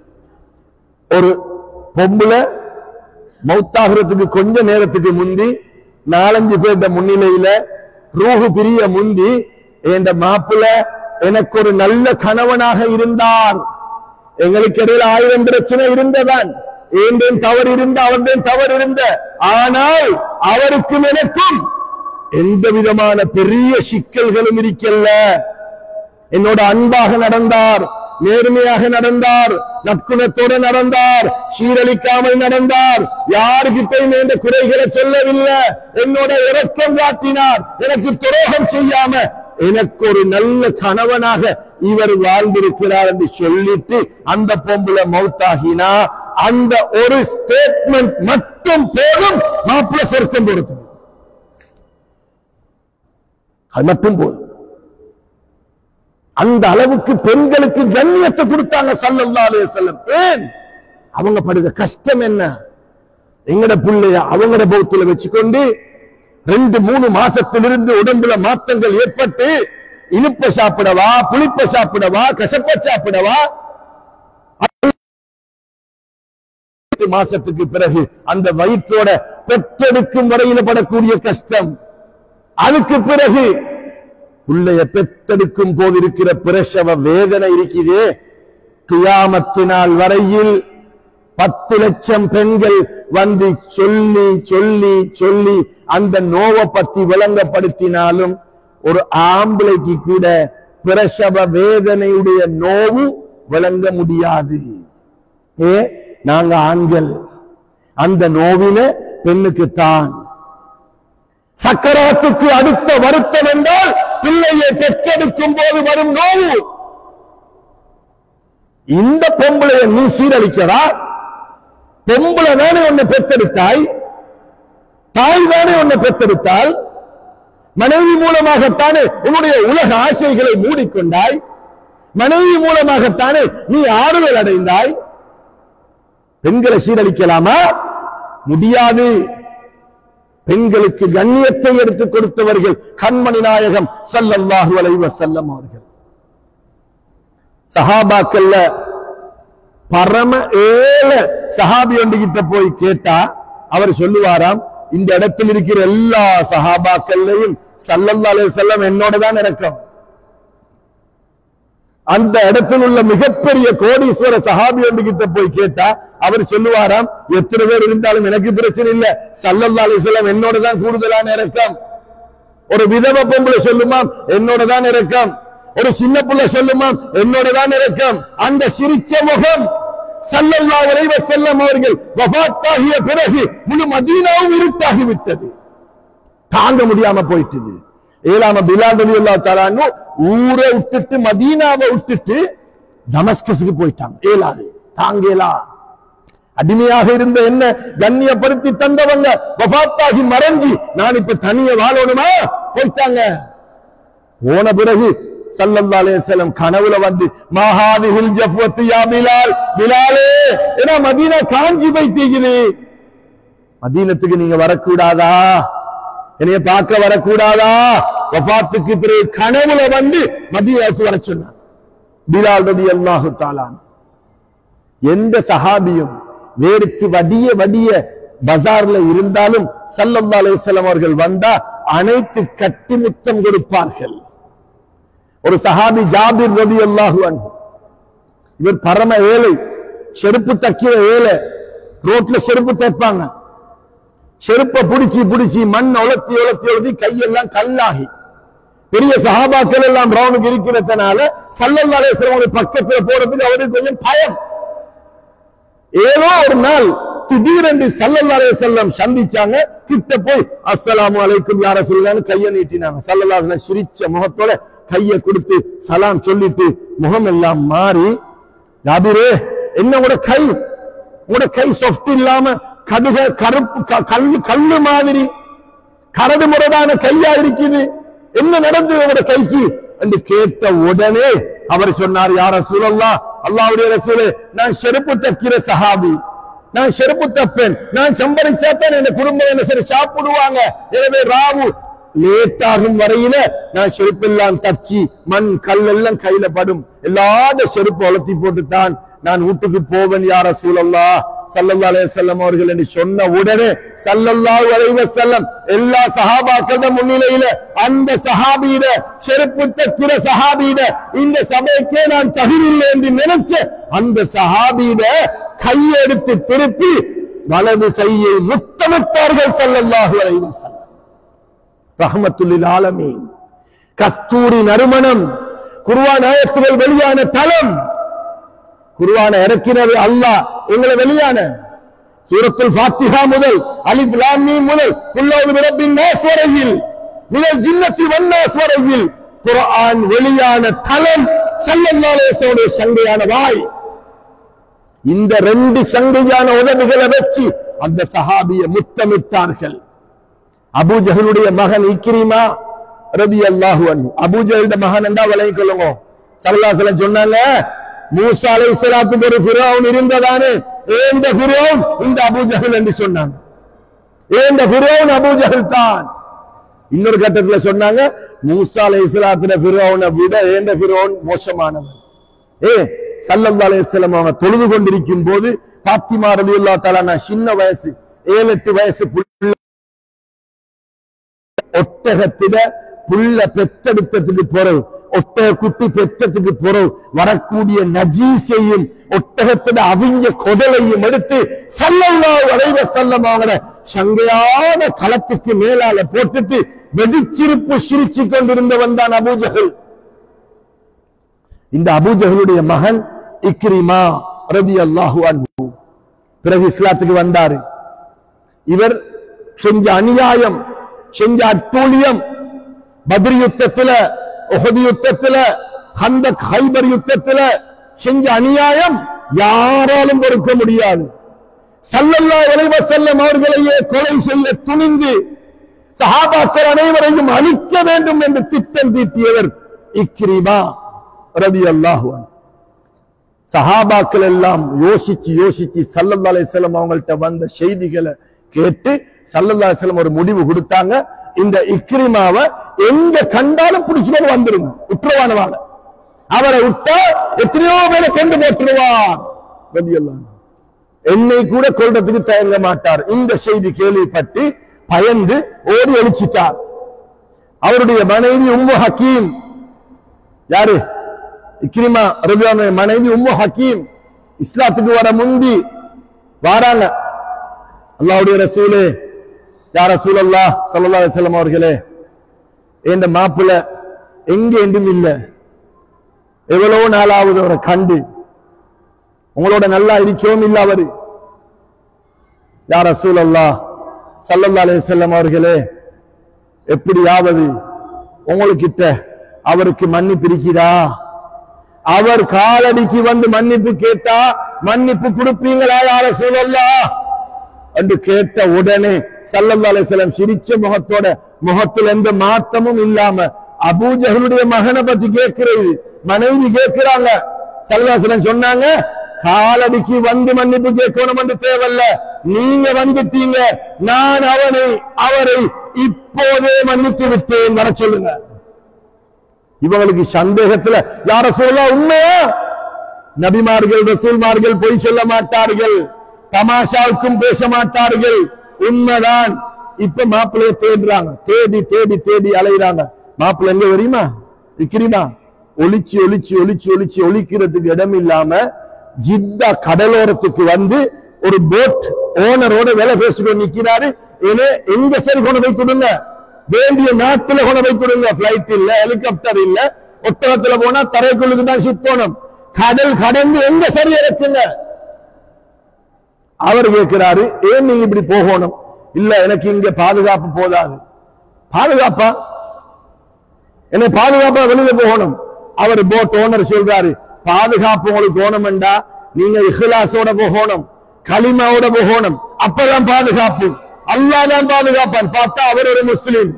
ஒரு பொம்பளை மௌத்தாகிறதுக்கு கொஞ்ச நேரத்துக்கு முந்தி நாலஞ்சு பேர்ட முன்னிலையில ரூஹு பிரிய முந்தி என்ற மாப்பிள்ள எனக்கு ஒரு நல்ல கணவனாக இருந்தார் எங்களுக்கு இடையில ஆயிரம் பிரச்சனை இருந்ததான் ஏந்தேன் தவறு இருந்த அவர்தேன் தவறு இருந்த ஆனால் அவருக்கும் எனக்கும் எந்த விதமான பெரிய சிக்கல்களும் இருக்கல்ல என்னோட அன்பாக நடந்தார் நேர்மையாக நடந்தார் நற்குணத்தோடு நடந்தார் சீரழிக்காமல் நடந்தார் யாருக்கிட்டையும் எந்த குறைகளை சொல்லவில்லை என்னோட இரக்கம் காட்டினார் எனக்கு துரோகம் செய்யாம எனக்கு ஒரு நல்ல கணவனாக இவர் வாழ்ந்திருக்கிறார் என்று சொல்லிட்டு அந்த பொம்புல மௌத்தாகினா அந்த ஒரு ஸ்டேட்மெண்ட் மட்டும் போதும் மாப்பிள்ள சொர்க்கம் பொறுத்து அது மட்டும் போதும் அந்த அளவுக்கு பெண்களுக்கு கண்ணியத்தை கொடுத்தாங்க சல்லல்லா அலைஹி வஸல்லம் ஏன் அவங்க படுற கஷ்டம் என்ன எங்கட புள்ளைய அவங்கட பௌத்துல வச்சுக்கொண்டு ரெண்டு மூணு மாசத்திலிருந்து உடம்புல மாற்றங்கள் ஏற்பட்டு இனிப்ப சாப்பிடவா புளிப்ப சாப்பிடவா கசப்ப சாப்பிடவா எட்டு மாசத்துக்கு பிறகு அந்த வயிற்றோட பெற்றெடுக்கும் வரையில படக்கூடிய கஷ்டம் அதுக்கு பிறகு பிள்ளைய பெத்தெடுக்கும் போது இருக்கிற பிரசவ வேதனை இருக்குதே கியாமத்தினால் வரையில் பத்து லட்சம் பெண்கள் வந்து சொல்லி சொல்லி சொல்லி அந்த நோவை பத்தி விளங்கப்படுத்தினாலும் ஒரு ஆம்பளைக்கு கூட பிரசவ வேதனையுடைய நோவு விளங்க முடியாது ஏ நாங்க ஆண்கள் அந்த நோவின பெண்ணுக்கு தான் சக்கராத்துக்கு அடுத்த வருத்தம் என்றால் பிள்ளையை பெற்றெடுக்கும் போது வரும் நோவு இந்த பொம்பளைய நீ சீரழிக்கிறா பொம்பளை தானே உன்னை பெற்றெடுத்தாய் தாய் தானே உன்னை பெற்றெடுத்தால் மனைவி மூலமாகத்தானே உன்னுடைய உலக ஆசைகளை மூடிக்கொண்டாய் மனைவி மூலமாகத்தானே நீ ஆறுதல் அடைந்தாய் பெண்களை சீரழிக்கலாமா முடியாது பெண்களுக்கு கண்ணியத்தை எடுத்துக் கொடுத்தவர்கள் கண்மணி நாயகம் ஸல்லல்லாஹு அலைஹி வஸல்லம் அவர்கள் சஹாபாக்கள்ல பரம ஏழ சஹாபி ஒன்றுகிட்ட போய் கேட்டா அவர் சொல்லுவாராம் இந்த இடத்தில் இருக்கிற எல்லா சஹாபாக்கள்லையும் சல்லல்லாஹு அலைஹி வஸல்லம் என்னோட தான் இறக்கம் அந்த இடத்தில் உள்ள மிகப்பெரிய கோடீஸ்வர சஹாபி ஒன்று கிட்ட போய் கேட்டா அவர் சொல்லுவாராம் எத்தனை பேர் இருந்தாலும் எனக்கு பிரச்சனை இல்ல சல்லல்லா அலிஸ்லாம் என்னோட தான் கூடுதலான இறக்கம் ஒரு விதவ பொம்பளை சொல்லுமாம் என்னோட தான் இறக்கம் ஒரு சின்ன புள்ள சொல்லுமாம் என்னோட தான் இறக்கம் அந்த சிரிச்ச முகம் ஸல்லல்லாஹு அலைஹி வஸல்லம் அவர்கள் வஃபாத்தாகிய பிறகு முழு மதீனாவும் இருட்டாகிவிட்டது தாங்க முடியாம போயிட்டுது ஏழாம பிலால் ரலியல்லாஹு தஆலா அன்ஹு ஊரை விட்டுட்டு மதீனாவை விட்டுட்டு தமஸ்கஸுக்கு போயிட்டாங்க ஏலாது தாங்கேலா அடிமையாக இருந்த என்ன கண்ணியப்படுத்தி தந்தவங்க வஃபாத்தாகி மறைஞ்சி நான் இப்ப தனிய வாழணுமா போயிட்டாங்க போன பிறகு ஸல்லல்லாஹு அலைஹி வஸல்லம் கனவுல வந்து மஹாதிஹில் ஜஃவத்து யா பிலால் பிலாலே ஏன்னா மதீனா காஞ்சி போயிட்டீங்குது மதீனத்துக்கு நீங்க வரக்கூடாதா என்னைய பார்க்க வரக்கூடாதா வஃபாத்துக்கு பிறகு கனவுல வந்து மதீனாவுக்கு வர சொன்னார் பிலால் ரலியல்லாஹு தஆலா எந்த சஹாபியும் வேருக்கு வடிய வடிய பஜார்ல இருந்தாலும் ஸல்லல்லாஹு அலைஹி வஸல்லம் அவர்கள் வந்தா அனைத்து கட்டி முத்தம் கொடுப்பார்கள் ஒரு சஹாபி ஜாபிர் ரலியல்லாஹு அன்ஹு இவர் பரம ஏழை செருப்பு தக்கிற ஏழை ரோட்ல செருப்பு தைப்பாங்க செருப்பை புடிச்சு புடிச்சு மண் உலர்த்தி உலர்த்தி உலர்த்தி கையெல்லாம் கல்லாகி பெரிய சஹாபாக்கள் எல்லாம் ரவுனுக்கு இருக்கிறதுனால சல்லல்லாஹு அலைஹி வஸல்லம் பக்கத்துல போறதுக்கு அவருக்கு கொஞ்சம் பயம் ஏதோ ஒரு நாள் திடீரென்று சல்லல்லாஹு அலைஹி வஸல்லம் சந்திச்சாங்க கிட்ட போய் அஸ்ஸலாமு அலைக்கும் யா ரசூலுல்லாஹ்னு கையை நீட்டினாங்க சல்லல்லாஹு அலைஹி வஸல்லம் சிரிச்ச முகத்தோட கையை கொடுத்து சலாம் சொல்லிட்டு முகம் எல்லாம் மாறி ஜாபிரே என்ன உங்களோட கை உங்களோட கை சொஃப்ட் இல்லாம கடுக கருப்பு க- கல்லு கல்லு மாதிரி கரடு முரடான கையா இருக்குது என்ன நடந்தது உங்களோட கைக்கு என்று கேட்ட உடனே அவர் சொன்னார் யார சூழல்லா அல்லாவுடைய ரசூலே நான் செருப்பு தைக்கிற சஹாபி நான் செருப்பு தப்பேன் நான் சம்பரிச்சா தான் என் குடும்பம் என்ன சரி சாப்பிடுவாங்க எனவே ராவு லேட் ஆகும் வரையில நான் செருப்பெல்லாம் தச்சு மண் கல் எல்லாம் கையில படும் எல்லாத செருப்பு வளர்த்தி போட்டுத்தான் நான் வீட்டுக்கு போவேன் யார சூழல்லா சல்லல்லாஹு அலைஹி வஸல்லம் அவர்கள் என்று சொன்ன உடனே சல்லல்லாஹு அலைஹி வஸல்லம் எல்லா சஹாபாக்கள முன்னிலையில அந்த சஹாபியிட செருப்பு தக்கிற சஹாபியிட இந்த சபைக்கே நான் தகுதியில்லை என்று நினைச்ச அந்த சஹாபியிட கையெடுத்து திருப்பி வலது கையை முத்தமிட்டார்கள் சல்லல்லாஹு அலைஹி வஸல்லம் ரஹ்மத்துல்லில் ஆலமீன் கஸ்தூரி நறுமணம் குர்ஆன் ஆயத்துகள் வெளியான தலம் குர்ஆனை இறக்கினது அல்லாஹ் எங்களை வெளியான சூரத்துல் ஃபாத்திஹா முதல் அலிஃப் லாம் மீம் முதல் குல்லௌது பிரப்பின் நாஸ் வரையில் முதல் ஜின்னத்தி வன்னாஸ் வரையில் குர்ஆன் வெளியான தலம் ஸல்லல்லாஹு அலைஹி வஸல்லம் சங்கையான வாய் இந்த ரெண்டு சங்கையான உதவிகளை வச்சு அந்த சஹாபிய முத்தமிட்டார்கள் அபூஜஹலுடைய மகன் இக்ரிமா ரதி அல்லாஹு அன்ஹு அபூஜஹலுடைய மகன் என்றா விளங்கிக் கொள்ளுங்க சல்லல்லாஹு சொன்னாங்க மூசா அலைஹிஸ்ஸலாத்துக்கு ஒரு ஃபிரௌன் இருந்ததானே ஏந்த ஃபிரௌன் இந்த அபூஜஹல் என்று சொன்னாங்க ஏந்த ஃபிரௌன் அபூஜஹல் தான் இன்னொரு கட்டத்துல சொன்னாங்க மூசா அலைஹிஸ்ஸலாத்துல ஃபிரௌனை விட ஏந்த ஃபிரௌன் மோசமானவன் ஏ சல்லல்லாஹு அலைஹி வஸல்லம் அவங்க தொழுது கொண்டிருக்கும் போது பாத்திமா ரலியல்லாஹு தஆலா நான் சின்ன வயசு ஏழு எட்டு வயசு புள்ள ஒட்டகத்திட புள்ள பெத்தெடுத்ததுக்கு பிறகு ஒட்டக குட்டி பெற்றதுக்கு பிறகு வரக்கூடிய நஜீசையும் ஒட்டகத்திட அவிஞ்ச கொதலையும் எடுத்து சல்லல்லாஹு அலைஹி வஸல்லம் அவங்கள சங்கையான களத்துக்கு மேலால போட்டுட்டு வெடிச்சிருப்பு சிரிச்சு கொண்டிருந்தவன் தான் அபூஜஹல் இந்த அபூஜஹலுடைய மகன் இக்ரிமா ரலியல்லாஹு அன்ஹு பிறகு இஸ்லாத்துக்கு வந்தாரு இவர் செஞ்ச அநியாயம் செஞ்ச அட்டூழியம் பத்ர் யுத்தத்துல உஹது யுத்தத்துல ஹந்தக் ஹைபர் யுத்தத்துல செஞ்ச அநியாயம் யாராலும் பொறுக்க முடியாது சல்லல்லாஹு அலைஹி வஸல்லம் அவர்களையே கொலை செய்ய துணிந்து சஹாபாக்கள் அனைவரையும் அழிக்க வேண்டும் என்று திட்டம் தீட்டியவர் இக்ரிமா ரலியல்லாஹு அன்ஹு சஹாபாக்கள் எல்லாம் யோசிச்சு யோசிச்சு சல்லல்லா அலிஸ்லாம் அவங்கள்ட்ட வந்த செய்திகளை கேட்டு சல்லல்லா அலிஸ்லாம் ஒரு முடிவு கொடுத்தாங்க இந்த இக்ரிமாவை எங்க கண்டாலும் பிடிச்சுக்கொண்டு வந்துருங்க உற்றவானவான அவரை விட்டா எத்தனையோ பேரை கொண்டு போட்டுருவான் ரலியல்லாஹு அன்ஹு. என்னை கூட கொல்றதுக்கு தயங்க மாட்டார் இந்த செய்தி கேள்விப்பட்டு பயந்து ஓடி ஒழிச்சிட்டார் அவருடைய மனைவி உம்மு ஹக்கீம் யாரு இக்ரிமா ரபியானுடைய மனைவி உம்மு ஹக்கீம் இஸ்லாத்துக்கு வர முந்தி வாராங்க அல்லாஹ்வுடைய ரசூலே யா ரசூலல்லாஹ் ஸல்லல்லாஹு அலைஹி வஸல்லம் அவர்களே இந்த மாப்பிள்ள எங்க என்றும் இல்ல எவ்வளவு நாளாவது அவரை கண்டு உங்களோட நல்லா இருக்கவும் இல்ல அவரு யார் ரசூல் அல்லா சல்லல்லா அலைஹி அவர்களே எப்படியாவது உங்களுக்கிட்ட அவருக்கு மன்னிப்பு இருக்கிறா அவர் காலடிக்கு வந்து மன்னிப்பு கேட்டா மன்னிப்பு கொடுப்பீங்களா யார சூழல்லா என்று கேட்ட உடனே சல்லல்லா அலைஹிஸ்ஸலாம் சிரிச்ச முகத்தோட முகத்துல எந்த மாற்றமும் இல்லாம அபூஜகளுடைய மகனை பத்தி கேட்கிறது மனைவி கேட்கிறாங்க சல்லல்லாஹு சொன்னாங்க காலடிக்கு வந்து மன்னிப்பு கேட்கணும் என்று தேவையில்ல நீங்க வந்துட்டீங்க நான் அவனை அவரை இப்போதே மன்னித்து விட்டேன் வர சொல்லுங்க இவங்களுக்கு சந்தேகத்துல யார சொல்ல உண்மையா நபிமார்கள் ரசூல்மார்கள் பொய் சொல்ல மாட்டார்கள் தமாஷாவுக்கும் பேச மாட்டார்கள் உண்மைதான் இப்ப மாப்பிள்ளைய தேடுறாங்க தேடி தேடி தேடி அலைகிறாங்க மாப்பிள்ளை எங்க தெரியுமா விக்கிறீமா ஒளிச்சு ஒளிச்சு ஒளிச்சு ஒளிச்சு ஒளிக்கிறதுக்கு இடம் இல்லாம ஜித்தா கடலோரத்துக்கு வந்து ஒரு போட் ஓனரோட வேலை பேசிட்டு நிக்கிறாரு ஏன்னா எங்க சரி கொண்டு போய் கொடுங்க வேண்டிய நாட்டுல கொண்டு போய் கொடுங்க பிளைட் இல்ல ஹெலிகாப்டர் இல்ல ஒட்டகத்துல போனா தரைக்குள்ளுக்கு தான் சுத்தணும் கடல் கடந்து எங்க சரி இருக்குங்க அவர் கேட்கிறாரு ஏன் நீங்க இப்படி போகணும் இல்ல எனக்கு இங்க பாதுகாப்பு போதாது பாதுகாப்பா என்னை பாதுகாப்பா வெளியில போகணும் அவர் போட் ஓனர் சொல்றாரு பாதுகாப்பு உங்களுக்கு வேணுமெண்டா நீங்க இஹ்லாஸோட போகணும் களிமாவோட போகணும் அப்பதான் பாதுகாப்பு அல்லாஹ் தான் பாதுகாப்பான் பார்த்தா அவர் ஒரு முஸ்லிம்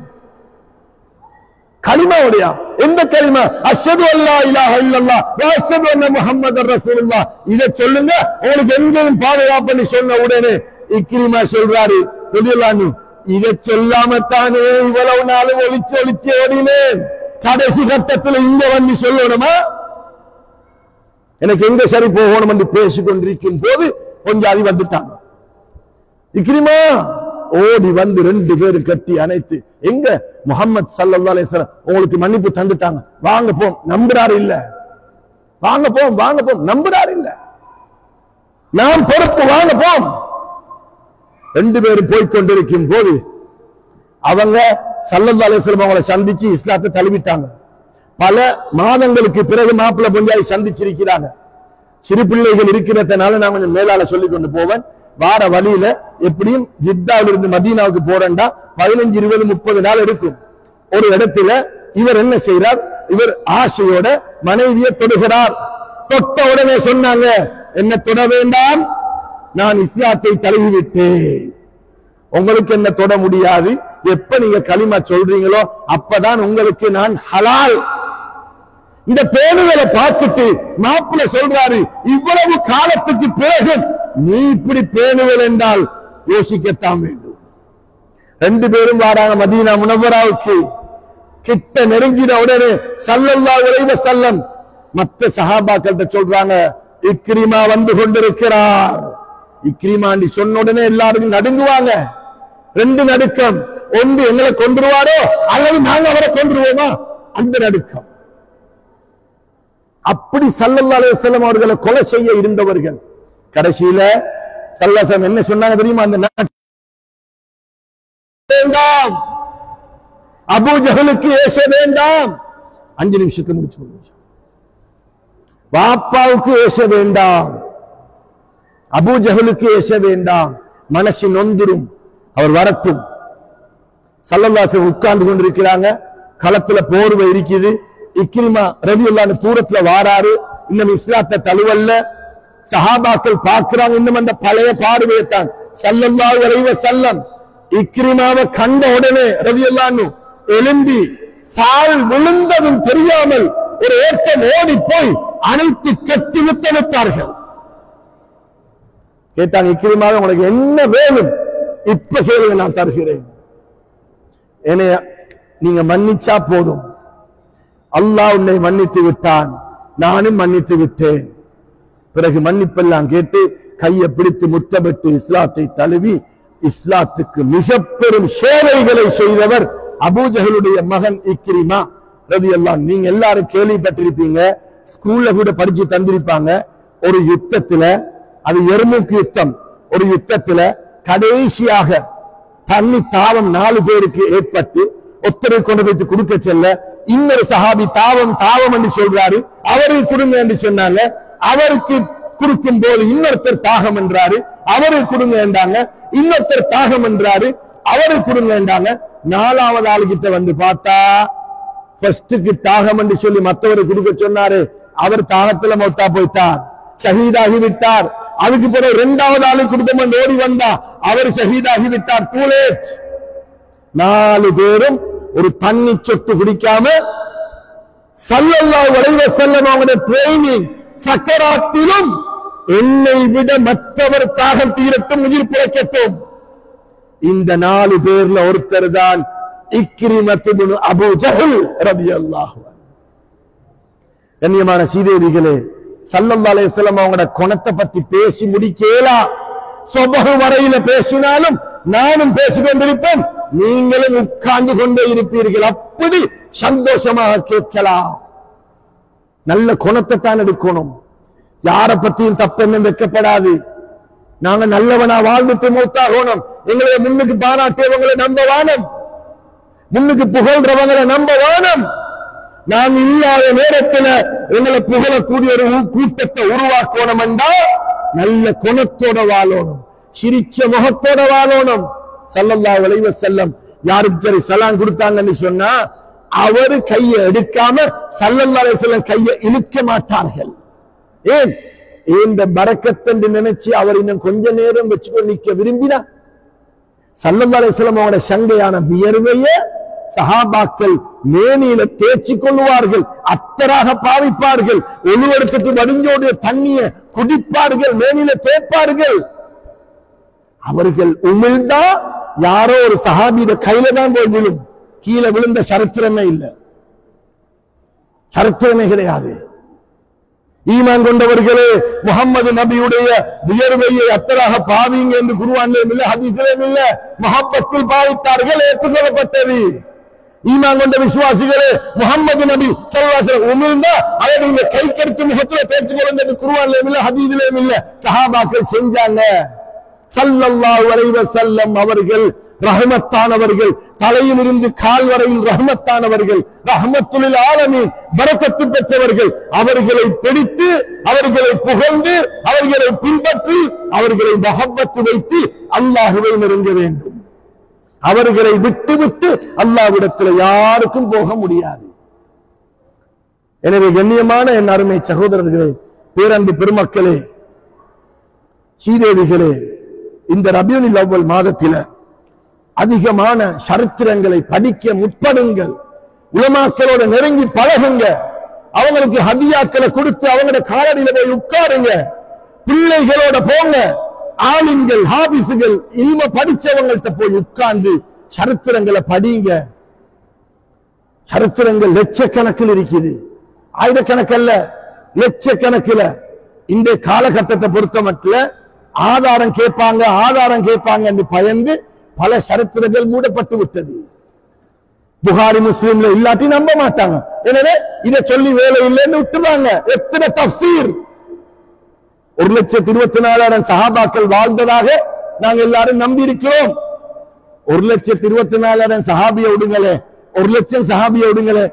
களிமாவுடையா எந்த களிமா அஷ்ஹது அல்லா இலாஹ இல்லல்லாஹ் வ அஷ்ஹது அன்ன முஹம்மதர் ரசூலுல்லாஹ் இத சொல்லுங்க உங்களுக்கு எங்கேயும் பாதுகாப்புன்னு சொன்ன உடனே இக்ரிமா சொல்றாரு ரலியல்லாஹு இத சொல்லாமத்தானே இவ்வளவு நாளும் ஒளிச்சு ஒளிச்சு ஓடினேன் கடைசி கட்டத்துல இங்க வந்து சொல்லணுமா எனக்கு எங்க சரி போகணும் என்று பேசிக் கொண்டிருக்கும் போது கொஞ்சம் அது வந்துட்டாங்க இக்ரிமா ஓடி வந்து ரெண்டு பேரும் கட்டி அணைத்து எங்க முகமது சல்லல்லாஹு அலைஹி வஸல்லம் உங்களுக்கு மன்னிப்பு தந்துட்டாங்க வாங்க போம் நம்புறாரு இல்ல வாங்க போம் வாங்க போம் நம்புறாரு இல்ல நாம் பொறுப்பு வாங்க போம் ரெண்டு பேரும் போய் கொண்டிருக்கும் போது அவங்க சல்லல்லாஹு அலைஹி வஸல்லம் அவங்களை சந்திச்சு இஸ்லாத்தை தழுவிட்டாங்க பல மாதங்களுக்கு பிறகு மாப்பிள்ளை பொஞ்சாய் சந்திச்சிருக்கிறாங்க சிறு பிள்ளைகள் இருக்கிறதுனால நான் கொஞ்சம் மேலால சொல்லி கொண்டு போவேன் வார வழியில எப்படியும் ஜித்தாவில இருந்து மதீனாவுக்கு போறேன்டா பதினஞ்சு இருபது முப்பது நாள் இருக்கும் ஒரு இடத்துல இவர் என்ன செய்றார் இவர் ஆசையோட மனைவியை தொடுகிறார் தொட்ட உடனே சொன்னாங்க என்ன தொட வேண்டாம் நான் இஸ்லாத்தை தழுவி விட்டேன் உங்களுக்கு என்ன தொட முடியாது எப்ப நீங்க களிமா சொல்றீங்களோ அப்பதான் உங்களுக்கு நான் ஹலால் இந்த பேணுதலை பார்த்துட்டு மாப்பிள்ள சொல்றாரு இவ்வளவு காலத்துக்கு பிறகு நீ இப்படி பேணுதல் என்றால் யோசிக்கத்தான் வேண்டும் ரெண்டு பேரும் வாராங்க மதீனா முனவராவுக்கு கிட்ட நெருங்கின உடனே சல்லல்லா உழைவ செல்லம் மற்ற சஹாபாக்கள்கிட்ட சொல்றாங்க இக்ரிமா வந்து கொண்டிருக்கிறார் இக்ரிமாண்டி சொன்ன உடனே எல்லாரும் நடுங்குவாங்க ரெண்டு நடுக்கம் ஒன்று எங்களை கொன்றுவாரோ அல்லது நாங்க அவரை கொன்றுவோமா அந்த நடுக்கம் அப்படி சல்லல்லா அலைஹிஸ்ஸலாம் அவர்களை கொலை செய்ய இருந்தவர்கள் கடைசியில சல்லசம் என்ன சொன்னாங்க தெரியுமா அந்த நாட்டு வேண்டாம் அபூ ஜஹலுக்கு ஏச வேண்டாம் அஞ்சு நிமிஷத்துக்கு முடிச்சு கொள்ளுங்க. வாப்பாவுக்கு ஏச வேண்டாம் அபூ ஜஹலுக்கு ஏச வேண்டாம் மனசு நொந்துரும் அவர் வரட்டும் சல்லல்லாசன் உட்கார்ந்து கொண்டிருக்கிறாங்க களத்துல போர்வை இருக்குது இக்ரிமா ரவி அல்லான்னு தூரத்துல வாராரு இன்னும் இஸ்லாத்தை தழுவல்ல சஹாபாக்கள் பார்க்கிறாங்க இன்னும் அந்த பழைய பார்வையத்தான் சல்லல்லாஹு அலைஹி வஸல்லம் இக்ரிமாவை கண்ட உடனே ரவி அல்லான்னு எழும்பி சால் விழுந்ததும் தெரியாமல் ஒரு ஓட்டம் ஓடி போய் அனைத்து கட்டி முத்தமிட்டார்கள் கேட்டாங்க இக்கிரிமாக உனக்கு என்ன வேணும் இப்ப கேளுங்க நான் தருகிறேன் என்னைய நீங்க மன்னிச்சா போதும் அல்லாஹ் உன்னை மன்னித்து விட்டான் நானும் மன்னித்து விட்டேன் பிறகு மன்னிப்பெல்லாம் கேட்டு கையை பிடித்து முத்தமிட்டு இஸ்லாத்தை தழுவி இஸ்லாத்துக்கு மிக பெரும் சேவைகளை செய்தவர் அபூஜகளுடைய மகன் இக்ரிமா ரதி எல்லாம் நீங்க எல்லாரும் கேள்விப்பட்டிருப்பீங்க ஸ்கூல்ல கூட படிச்சு தந்திருப்பாங்க ஒரு யுத்தத்துல அது எருமுக்கு யுத்தம் ஒரு யுத்தத்துல கடைசியாக தண்ணி தாவம் நாலு பேருக்கு ஏற்பட்டு ஒத்தரை கொண்டு போய்த்து கொடுக்க செல்ல இன்னொரு சஹாபி தாவம் தாவம் என்று சொல்றாரு அவருக்கு கொடுங்க என்று சொன்னாங்க அவருக்கு கொடுக்கும் போது இன்னொருத்தர் தாகம் என்றாரு அவரு கொடுங்க என்றாங்க இன்னொருத்தர் தாகம் என்றாரு அவரு கொடுங்க என்றாங்க நாலாவது ஆளுகிட்ட வந்து பார்த்தா ஃபர்ஸ்டுக்கு தாகம் என்று சொல்லி மற்றவரை கொடுக்க சொன்னாரு அவர் தாகத்துல மௌத்தா போயிட்டார் ஷஹீதாகி விட்டார் அதுக்கு பிறகு இரண்டாவது ஆளு கொடுத்தோம் ஓடி வந்தா அவர் ஷஹீதாகி விட்டார் டூ லேட் நாலு பேரும் ஒரு தண்ணி சொட்டு குடிக்காம சல்லல்லாஹு அலைஹி வஸல்லம் அவங்களுடைய ட்ரைனிங் சக்கராத்திலும் என்னை விட மற்றவர் தாகம் தீரட்டும் உயிர் பிழைக்கட்டும் இந்த நாலு பேர்ல ஒருத்தர் தான் இக்ரிமத்து அபு ஜஹல் ரலியல்லாஹு அன்ஹு கண்ணியமான சீதேவிகளே சல்லல்லாஹு அலைஹி வஸல்லம் அவங்களோட குணத்தை பத்தி பேசி முடிக்கலாம் சொபகு வரையில பேசினாலும் நானும் பேசிக் கொண்டிருப்பேன் நீங்களும் உட்கார்ந்து கொண்டே இருப்பீர்கள் அப்படி சந்தோஷமாக கேட்கலாம் நல்ல குணத்தை தான் எடுக்கணும் யார பத்தியும் தப்பென்னும் வைக்கப்படாது நாங்க நல்லவனா வாழ்ந்துட்டு மூத்தாகணும் எங்களை முன்னுக்கு பாராட்டியவங்களை நம்ப வானம் முன்னுக்கு புகழ்றவங்களை நம்ப வானம் நாம் இல்லாத நேரத்துல எங்களை புகழக்கூடிய ஒரு ஊ- கூட்டத்தை உருவாக்கணும் என்றால் நல்ல குணத்தோட வாழணும் சிரிச்ச முகத்தோட வாழணும் ஸல்லல்லாஹு அலைஹி வஸல்லம் யாருக்கு சரி சலாம் கொடுத்தாங்கன்னு சொன்னா அவரு கையை எடுக்காம ஸல்லல்லாஹு அலைஹி வஸல்லம் கையை இழுக்க மாட்டார்கள் ஏன் இந்த பரக்கத்தென்று நினைச்சு அவர் இன்னும் கொஞ்ச நேரம் வச்சுக்கொண்டு நிக்க விரும்பினா சல்லல்லாஹு அலைஹி வஸல்லம் அவங்களோட சங்கையான வியர்வைய சஹாபாக்கள் மேனியில தேய்ச்சி கொள்வார்கள் அத்தராக பாவிப்பார்கள் ஒழுவெடுத்துட்டு வடிஞ்சோடிய தண்ணிய குடிப்பார்கள் மேனியில தேய்ப்பார்கள் அவர்கள் உமிழ்ந்தா யாரோ ஒரு சஹாபியிட கையில தான் போய் விழும் கீழே விழுந்த சரித்திரமே இல்லை சரித்திரமே கிடையாது ஈமான் கொண்டவர்களே முகம்மது நபியுடைய வியர்வையை அத்தராக பாவீங்க என்று குருவான்லையும் இல்ல ஹதீஸிலும் இல்ல மஹப்பத்தில் பாவித்தார்கள் ஏற்றுக்கொள்ளப்பட்டது ஈமான் கொண்ட விசுவாசிகளே முகம்மது நபி சல்லாசல் உமிழ்ந்தா அதை நீங்க கை கருத்து முகத்துல பேச்சு கொள்ளுங்க குருவான்லையும் இல்ல ஹதீஸிலும் இல்ல சஹாபாக்கள் செஞ்சாங்க சல்லல்லாஹு அலைஹி வஸல்லம் அவர்கள் ரஹமத்தானவர்கள் தலையில் இருந்து கால் வரையில் ரஹமத்தானவர்கள் ரஹமத்துலில் ஆலமீன் பரக்கத்து பெற்றவர்கள் அவர்களை பிடித்து அவர்களை புகழ்ந்து அவர்களை பின்பற்றி அவர்களை மஹப்பத்து வைத்து அல்லாஹுவை நெருங்க வேண்டும் அவர்களை விட்டு விட்டு அல்லாவிடத்தில் யாருக்கும் போக முடியாது எனவே கண்ணியமான என் அருமை சகோதரர்களே பேரன்பு பெருமக்களே சீதேவிகளே இந்த ரபியுனில் அவ்வல் மாதத்தில அதிகமான சரித்திரங்களை படிக்க முற்படுங்கள் உலமாக்களோட நெருங்கி பழகுங்க அவங்களுக்கு ஹதியாக்களை கொடுத்து அவங்களோட காலடியில போய் உட்காருங்க பிள்ளைகளோட போங்க ஆளுங்கள் ஹாபிஸுகள் இனிம படிச்சவங்கள்ட்ட போய் உட்கார்ந்து சரித்திரங்களை படிங்க சரித்திரங்கள் லட்சக்கணக்கில் இருக்குது ஆயிரக்கணக்கல்ல லட்சக்கணக்கில் இந்த காலகட்டத்தை பொறுத்த மட்டும் ஆதாரம் கேட்பாங்க ஆதாரம் கேட்பாங்க என்று பயந்து பல சரித்திரங்கள் மூடப்பட்டு விட்டது புகாரி முஸ்லிம்ல இல்லாட்டி நம்ப மாட்டாங்க எனவே இதை சொல்லி வேலை இல்லைன்னு விட்டுறாங்க எத்தனை தப்சீர் ஒரு லட்சத்தி இருபத்தி நாலாயிரம் சஹாபாக்கள் வாழ்ந்ததாக நாங்க எல்லாரும் நம்பி இருக்கிறோம் ஒரு லட்சத்தி இருபத்தி நாலாயிரம் சஹாபிய விடுங்களே ஒரு லட்சம் சஹாபிய விடுங்களே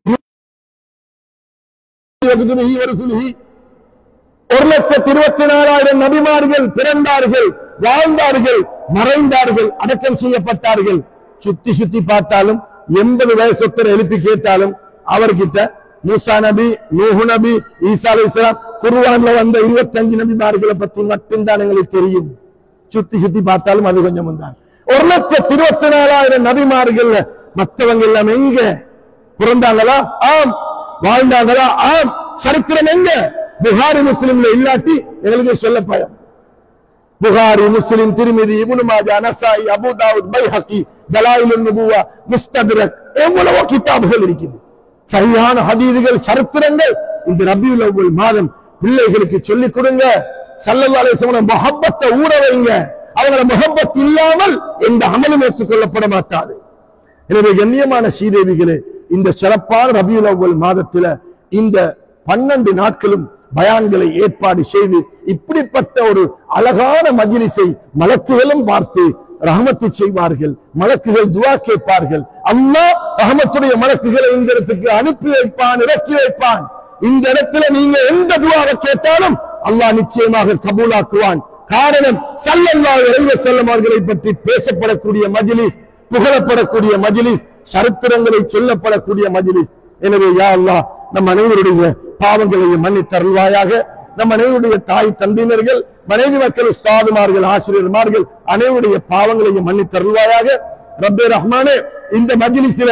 ஒரு லட்சத்தி இருபத்தி நாலாயிரம் நபிமார்கள் பிறந்தார்கள் வாழ்ந்தார்கள் மறைந்தார்கள் அடக்கம் செய்யப்பட்டார்கள் சுத்தி சுத்தி பார்த்தாலும் எண்பது வயசொத்தரை எழுப்பி கேட்டாலும் அவர்கிட்ட மூசா நபி நூஹு நபி ஈசா அலி இஸ்லாம் குர்வான்ல வந்த இருபத்தஞ்சு நபிமார்களை பத்தி மட்டும்தான் எங்களுக்கு தெரியும் சுத்தி சுத்தி பார்த்தாலும் அது கொஞ்சம் தான் ஒரு லட்சத்தி இருபத்தி நாலாயிரம் நபிமார்கள் மற்றவங்க எல்லாம் எங்க பிறந்தாங்களா ஆம் வாழ்ந்தாங்களா ஆம் சரித்திரம் எங்க புகாரி முஸ்லிம்ல இல்லாட்டி எங்களுக்கு சொல்ல பயம் Bukhari Muslim Tirmidhi ibn Majah Nasai Abu Dawud Bayhaqi ஜலாயிலுன் நபுவா முஸ்தத்ரக் எவ்வளவோ கிதாபுகள் இருக்குது சரியான ஹதீதுகள் சரித்திரங்கள் இந்த ரபியுல் அவ்வல் மாதம் பிள்ளைகளுக்கு சொல்லிக் கொடுங்க சல்லல்லாஹு அலைஹி வஸல்லம் முஹப்பத்தை ஊற வைங்க அவங்கள முஹப்பத் இல்லாமல் எந்த அமலும் ஏற்றுக்கொள்ளப்பட மாட்டாது எனவே கண்ணியமான ஸ்ரீதேவிகளே இந்த சிறப்பான ரபியுல் அவ்வல் மாதத்துல இந்த பன்னெண்டு நாட்களும் பயான்களை ஏற்பாடு செய்து இப்படிப்பட்ட ஒரு அழகான மஜ்லிஸை மலக்குகளும் பார்த்து ரஹமத்து செய்வார்கள் மலக்குகள் துவா கேட்பார்கள் அல்லாஹ் ரஹமத்துடைய மலக்குகளை இந்த இடத்துக்கு அனுப்பி வைப்பான் இறக்கி வைப்பான் இந்த இடத்துல நீங்க எந்த துவாவை கேட்டாலும் அல்லாஹ் நிச்சயமாக கபூலாக்குவான் காரணம் சல்லல்லாஹு அலைஹி வஸல்லம் அவர்களை பற்றி பேசப்படக்கூடிய மஜ்லிஸ் புகழப்படக்கூடிய மஜ்லிஸ் சரித்திரங்களை சொல்லப்படக்கூடிய மஜ்லிஸ் எனவே யா அல்லாஹ் நம் அனைவருடைய பாவங்களையும் மன்னித்தருள்வாயாக நம் அனைவருடைய தாய் தந்தையினர்கள் மனைவி மக்கள் உஸ்தாதுமார்கள் ஆசிரியர்மார்கள் அனைவருடைய பாவங்களையும் மன்னித்தருள்வாயாக ரப்பே ரஹ்மானே இந்த மஜ்லிஸில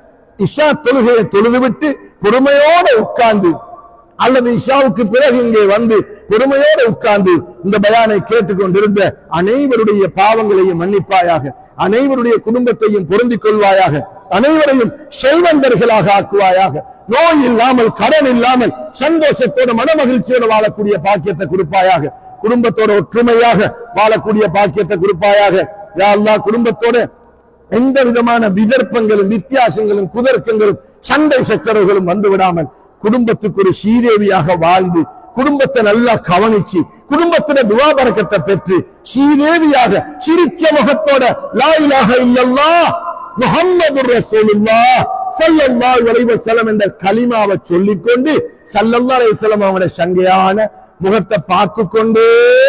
இஷா தொழுகையை தொழுதுவிட்டு பொறுமையோடு உட்கார்ந்து அல்லது இஷாவுக்கு பிறகு இங்கே வந்து பொறுமையோடு உட்கார்ந்து இந்த பயானை கேட்டுக்கொண்டிருந்த அனைவருடைய பாவங்களையும் மன்னிப்பாயாக அனைவருடைய குடும்பத்தையும் பொருந்திக் கொள்வாயாக அனைவரையும் செல்வந்தர்களாக ஆக்குவாயாக நோய் இல்லாமல் கடன் இல்லாமல் சந்தோஷத்தோட மனமகிழ்ச்சியோட வாழக்கூடிய பாக்கியத்தை கொடுப்பாயாக குடும்பத்தோட ஒற்றுமையாக வாழக்கூடிய பாக்கியத்தை கொடுப்பாயாக யா அல்லாஹ் குடும்பத்தோட எந்த விதமான விதர்ப்பங்களும் வித்தியாசங்களும் குதர்க்கங்களும் சண்டை சச்சரவுகளும் வந்து விடாமல் குடும்பத்துக்கு ஒரு ஸ்ரீதேவியாக வாழ்ந்து குடும்பத்தை நல்லா கவனிச்சு குடும்பத்தின துவாபரக்கத்தை பெற்று ஸ்ரீதேவியாக சிரிச்ச முகத்தோட லா இலாஹ இல்லல்லாஹ் முஹம்மது ரசூலுல்லாஹ் ஸல்லல்லாஹு அலைஹி வஸல்லம் என்ற கலிமாவை சொல்லிக்கொண்டு ஸல்லல்லாஹு அலைஹி வஸல்லம் அவருடைய சங்கையான முகத்தை பார்த்து கொண்டே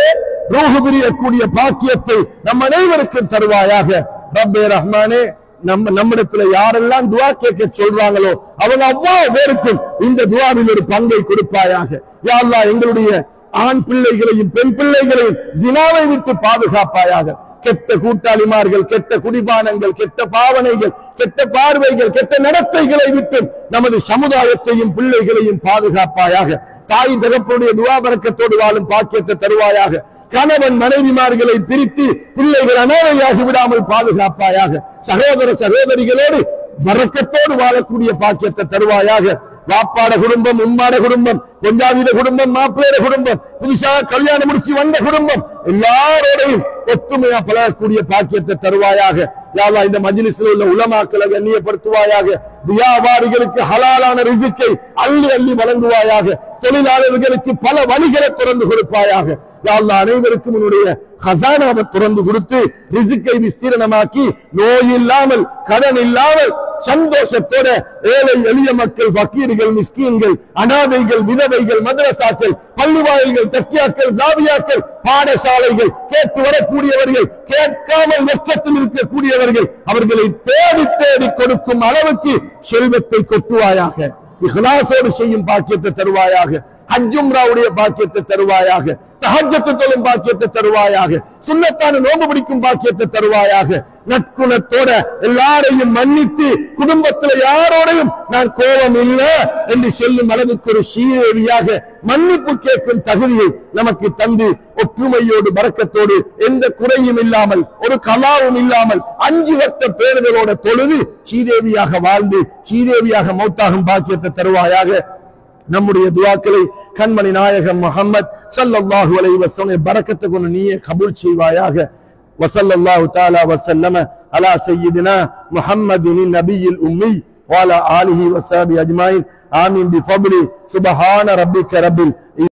ரூஹு பிரியக்கூடிய பாக்கியத்தை நம் அனைவருக்கும் தருவாயாக ரப்பே ரஹ்மானே நம்ம நம்மிடத்துல யாரெல்லாம் துவா கேட்க சொல்றாங்களோ அவங்க அவ்வளவு பேருக்கும் இந்த துவாவில் ஒரு பங்கை கொடுப்பாயாக யா அல்லாஹ் எங்களுடைய ஆண் பிள்ளைகளையும் பெண் பிள்ளைகளையும் ஜினாவை விட்டு பாதுகாப்பாயாக கெட்ட கூட்டாளிமார்கள் கெட்ட குடிபானங்கள் கெட்ட பாவனைகள் கெட்ட பார்வைகள் கெட்ட நடத்தைகளை விட்டு நமது சமுதாயத்தையும் பிள்ளைகளையும் பாதுகாப்பாயாக தாய் தகப்பனுடைய துவாபரக்கத்தோடு வாழும் பாக்கியத்தை தருவாயாக கணவன் மனைவிமார்களை பிரித்து பிள்ளைகள் அனாதையாகி விடாமல் பாதுகாப்பாயாக சகோதர சகோதரிகளோடு வரக்கத்தோடு வாழக்கூடிய பாக்கியத்தை தருவாயாக வாப்பாட குடும்பம் உம்மாட குடும்பம் கொஞ்சாவித குடும்பம் மாப்பிள்ளைய குடும்பம் புதுசாக கல்யாணம் முடிச்சு வந்த குடும்பம் எல்லாரோடையும் ஒத்துமையா பழகக்கூடிய பாக்கியத்தை தருவாயாக யாவா இந்த மஜ்லிஸ்ல உள்ள உலமாக்களை கண்ணியப்படுத்துவாயாக வியாபாரிகளுக்கு ஹலாலான ரிசிக்கை அள்ளி அள்ளி வழங்குவாயாக தொழிலாளர்களுக்கு பல வழிகளை திறந்து கொடுப்பாயாக யா அல்லாஹ் அனைவருக்கும் உன்னுடைய ஹசானாவை திறந்து கொடுத்து ரிசுக்கை விஸ்தீரணமாக்கி நோய் இல்லாமல் கடன் இல்லாமல் சந்தோஷத்தோட ஏழை எளிய மக்கள் ஃபக்கீர்கள் மிஸ்கீன்கள் அனாதைகள் விதவைகள் மதரசாக்கள் பள்ளிவாயல்கள் தக்கியாக்கள் ஜாவியாக்கள் பாடசாலைகள் கேட்டு வரக்கூடியவர்கள் கேட்காமல் வெட்கத்தில் இருக்கக்கூடியவர்கள் அவர்களை தேடி தேடி கொடுக்கும் அளவுக்கு செல்வத்தை கொட்டுவாயாக இஹ்லாசோடு செய்யும் பாக்கியத்தை தருவாயாக ஹஜ்ஜும்ராவுடைய பாக்கியத்தை தருவாயாக தஹஜ்ஜத்து தொழும் பாக்கியத்தை தருவாயாக சுண்ணத்தான நோம்பு பிடிக்கும் பாக்கியத்தை தருவாயாக நற்குணத்தோட எல்லாரையும் மன்னித்து குடும்பத்துல யாரோடையும் நான் கோபம் இல்ல என்று சொல்லும் அளவுக்கு ஒரு சீரேவியாக மன்னிப்பு கேட்கும் தகுதியை நமக்கு தந்து ஒற்றுமையோடு பறக்கத்தோடு எந்த குறையும் இல்லாமல் ஒரு கலாவும் இல்லாமல் அஞ்சு வட்ட பேருதலோட தொழுது ஸ்ரீதேவியாக வாழ்ந்து ஸ்ரீதேவியாக மௌத்தாகும் பாக்கியத்தை தருவாயாக நம்முடைய துவாக்களை கண்மணி நாயகம் முகமது சல்லல்லாஹு அலைஹி வஸல்லம் பரக்கத்தை கொண்டு நீயே கபூல் செய்வாயாக وصلى الله تعالى وسلم على سيدنا محمد النبي الأمي وعلى آله وصحبه أجمعين آمين بفضل سبحان ربك رب